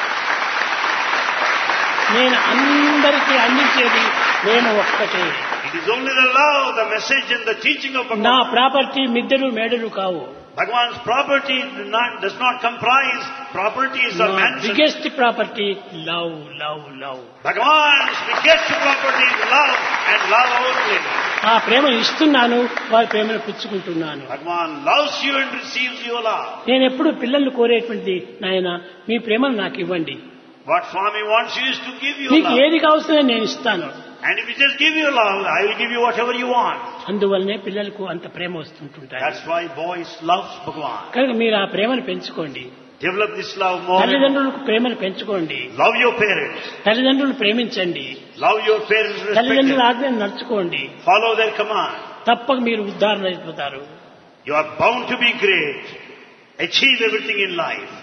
నేను అందరికీ అందించేది ప్రేమ ఒక్కటే It is only the love, the message and the teaching of నా Bhagavan. ప్రాపర్టీ మిద్దెలు మేడలు కావు Bhagavan's property do not, does not comprise properties or mansions. Biggest property love love love Bhagavan's biggest property is love and love only. ఆ ప్రేమను ఇస్తున్నాను వారి ప్రేమను పుచ్చుకుంటున్నాను Bhagavan loves you and receives your love. నేను ఎప్పుడు పిల్లల్ని కోరేటువంటిది నాయన మీ ప్రేమను నాకు ఇవ్వండి What Swami wants you is to give you మీకు love. ఏది కావాల్సిన నేను ఇస్తాను And if you just give you love, I will give you whatever you want. అందువల్లనే పిల్లలకు అంత ప్రేమ వస్తుంటుంటాయి That's why boys love Bhagavan. కనుక మీరు ఆ ప్రేమను పెంచుకోండి Develop this love more. and more. తల్లిదండ్రులకు ప్రేమను పెంచుకోండి Love your parents. తల్లిదండ్రులు ప్రేమించండి Love your parents. Respect తల్లిదండ్రుల them. ఆజ్ఞను నడుచుకోండి Follow their command. తప్పక మీరు ఉద్ధారణ అయిపోతారు You are bound to be great. Achieve everything in life.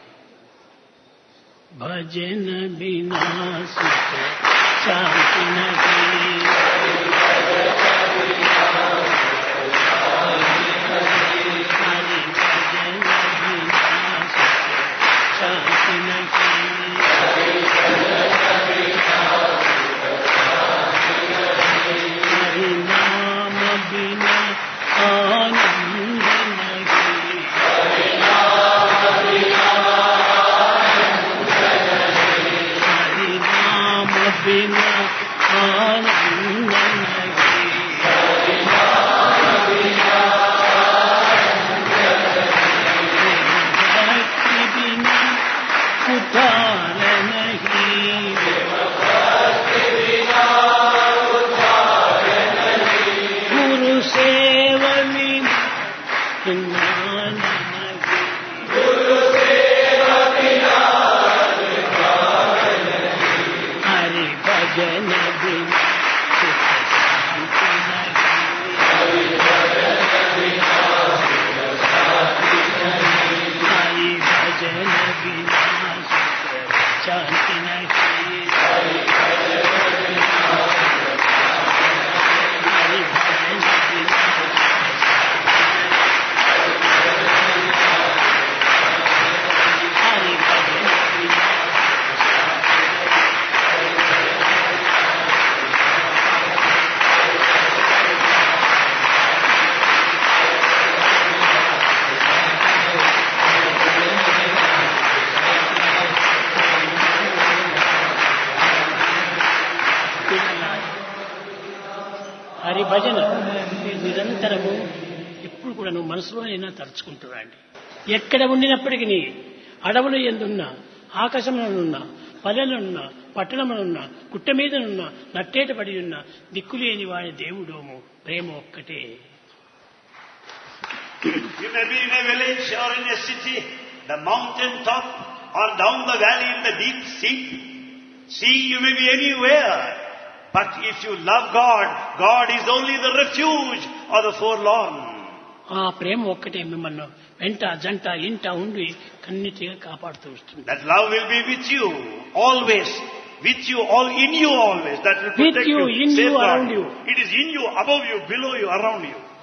భజన బినా సుఖ శాంతి నహి హరి భజన బినా సుఖ శాంతి నహి హరి నామ బినా ఆనంద నహి हरि नाम बिना आनंद नहीं भक्ति बिना उद्धार नहीं गुरु सेवा बिना ज्ञान नहीं हरि भजन बिना सुख शांति नहीं हरि భజన మీరు నిరంతరము ఎప్పుడు కూడా నువ్వు మనసులోనైనా తలుచుకుంటున్నాండి ఎక్కడ ఉండినప్పటికీ అడవులు ఎందున్నా ఆకాశంలోనున్నా పల్లెలున్నా పట్టణములున్నా గుట్ట మీదనున్నా నట్టేట పడి ఉన్న దిక్కులేని వాడి దేవుడోము ప్రేమ ఒక్కటే You may be in a village or in a city, the mountain top or down the valley in the deep sea. Sea, you may be anywhere. But if you love God, God is only the refuge of the forlorn. ఆ ప్రేమ ఒక్కటే మిమ్మల్ని వెంట జంట ఇంట ఉండి కన్నిటిగా కాపాడుతూ వస్తుంది That love will be with you always. With you, all in you always. That will With protect you, you, in you, safeguard around you. It is in you, above you, below you, around you.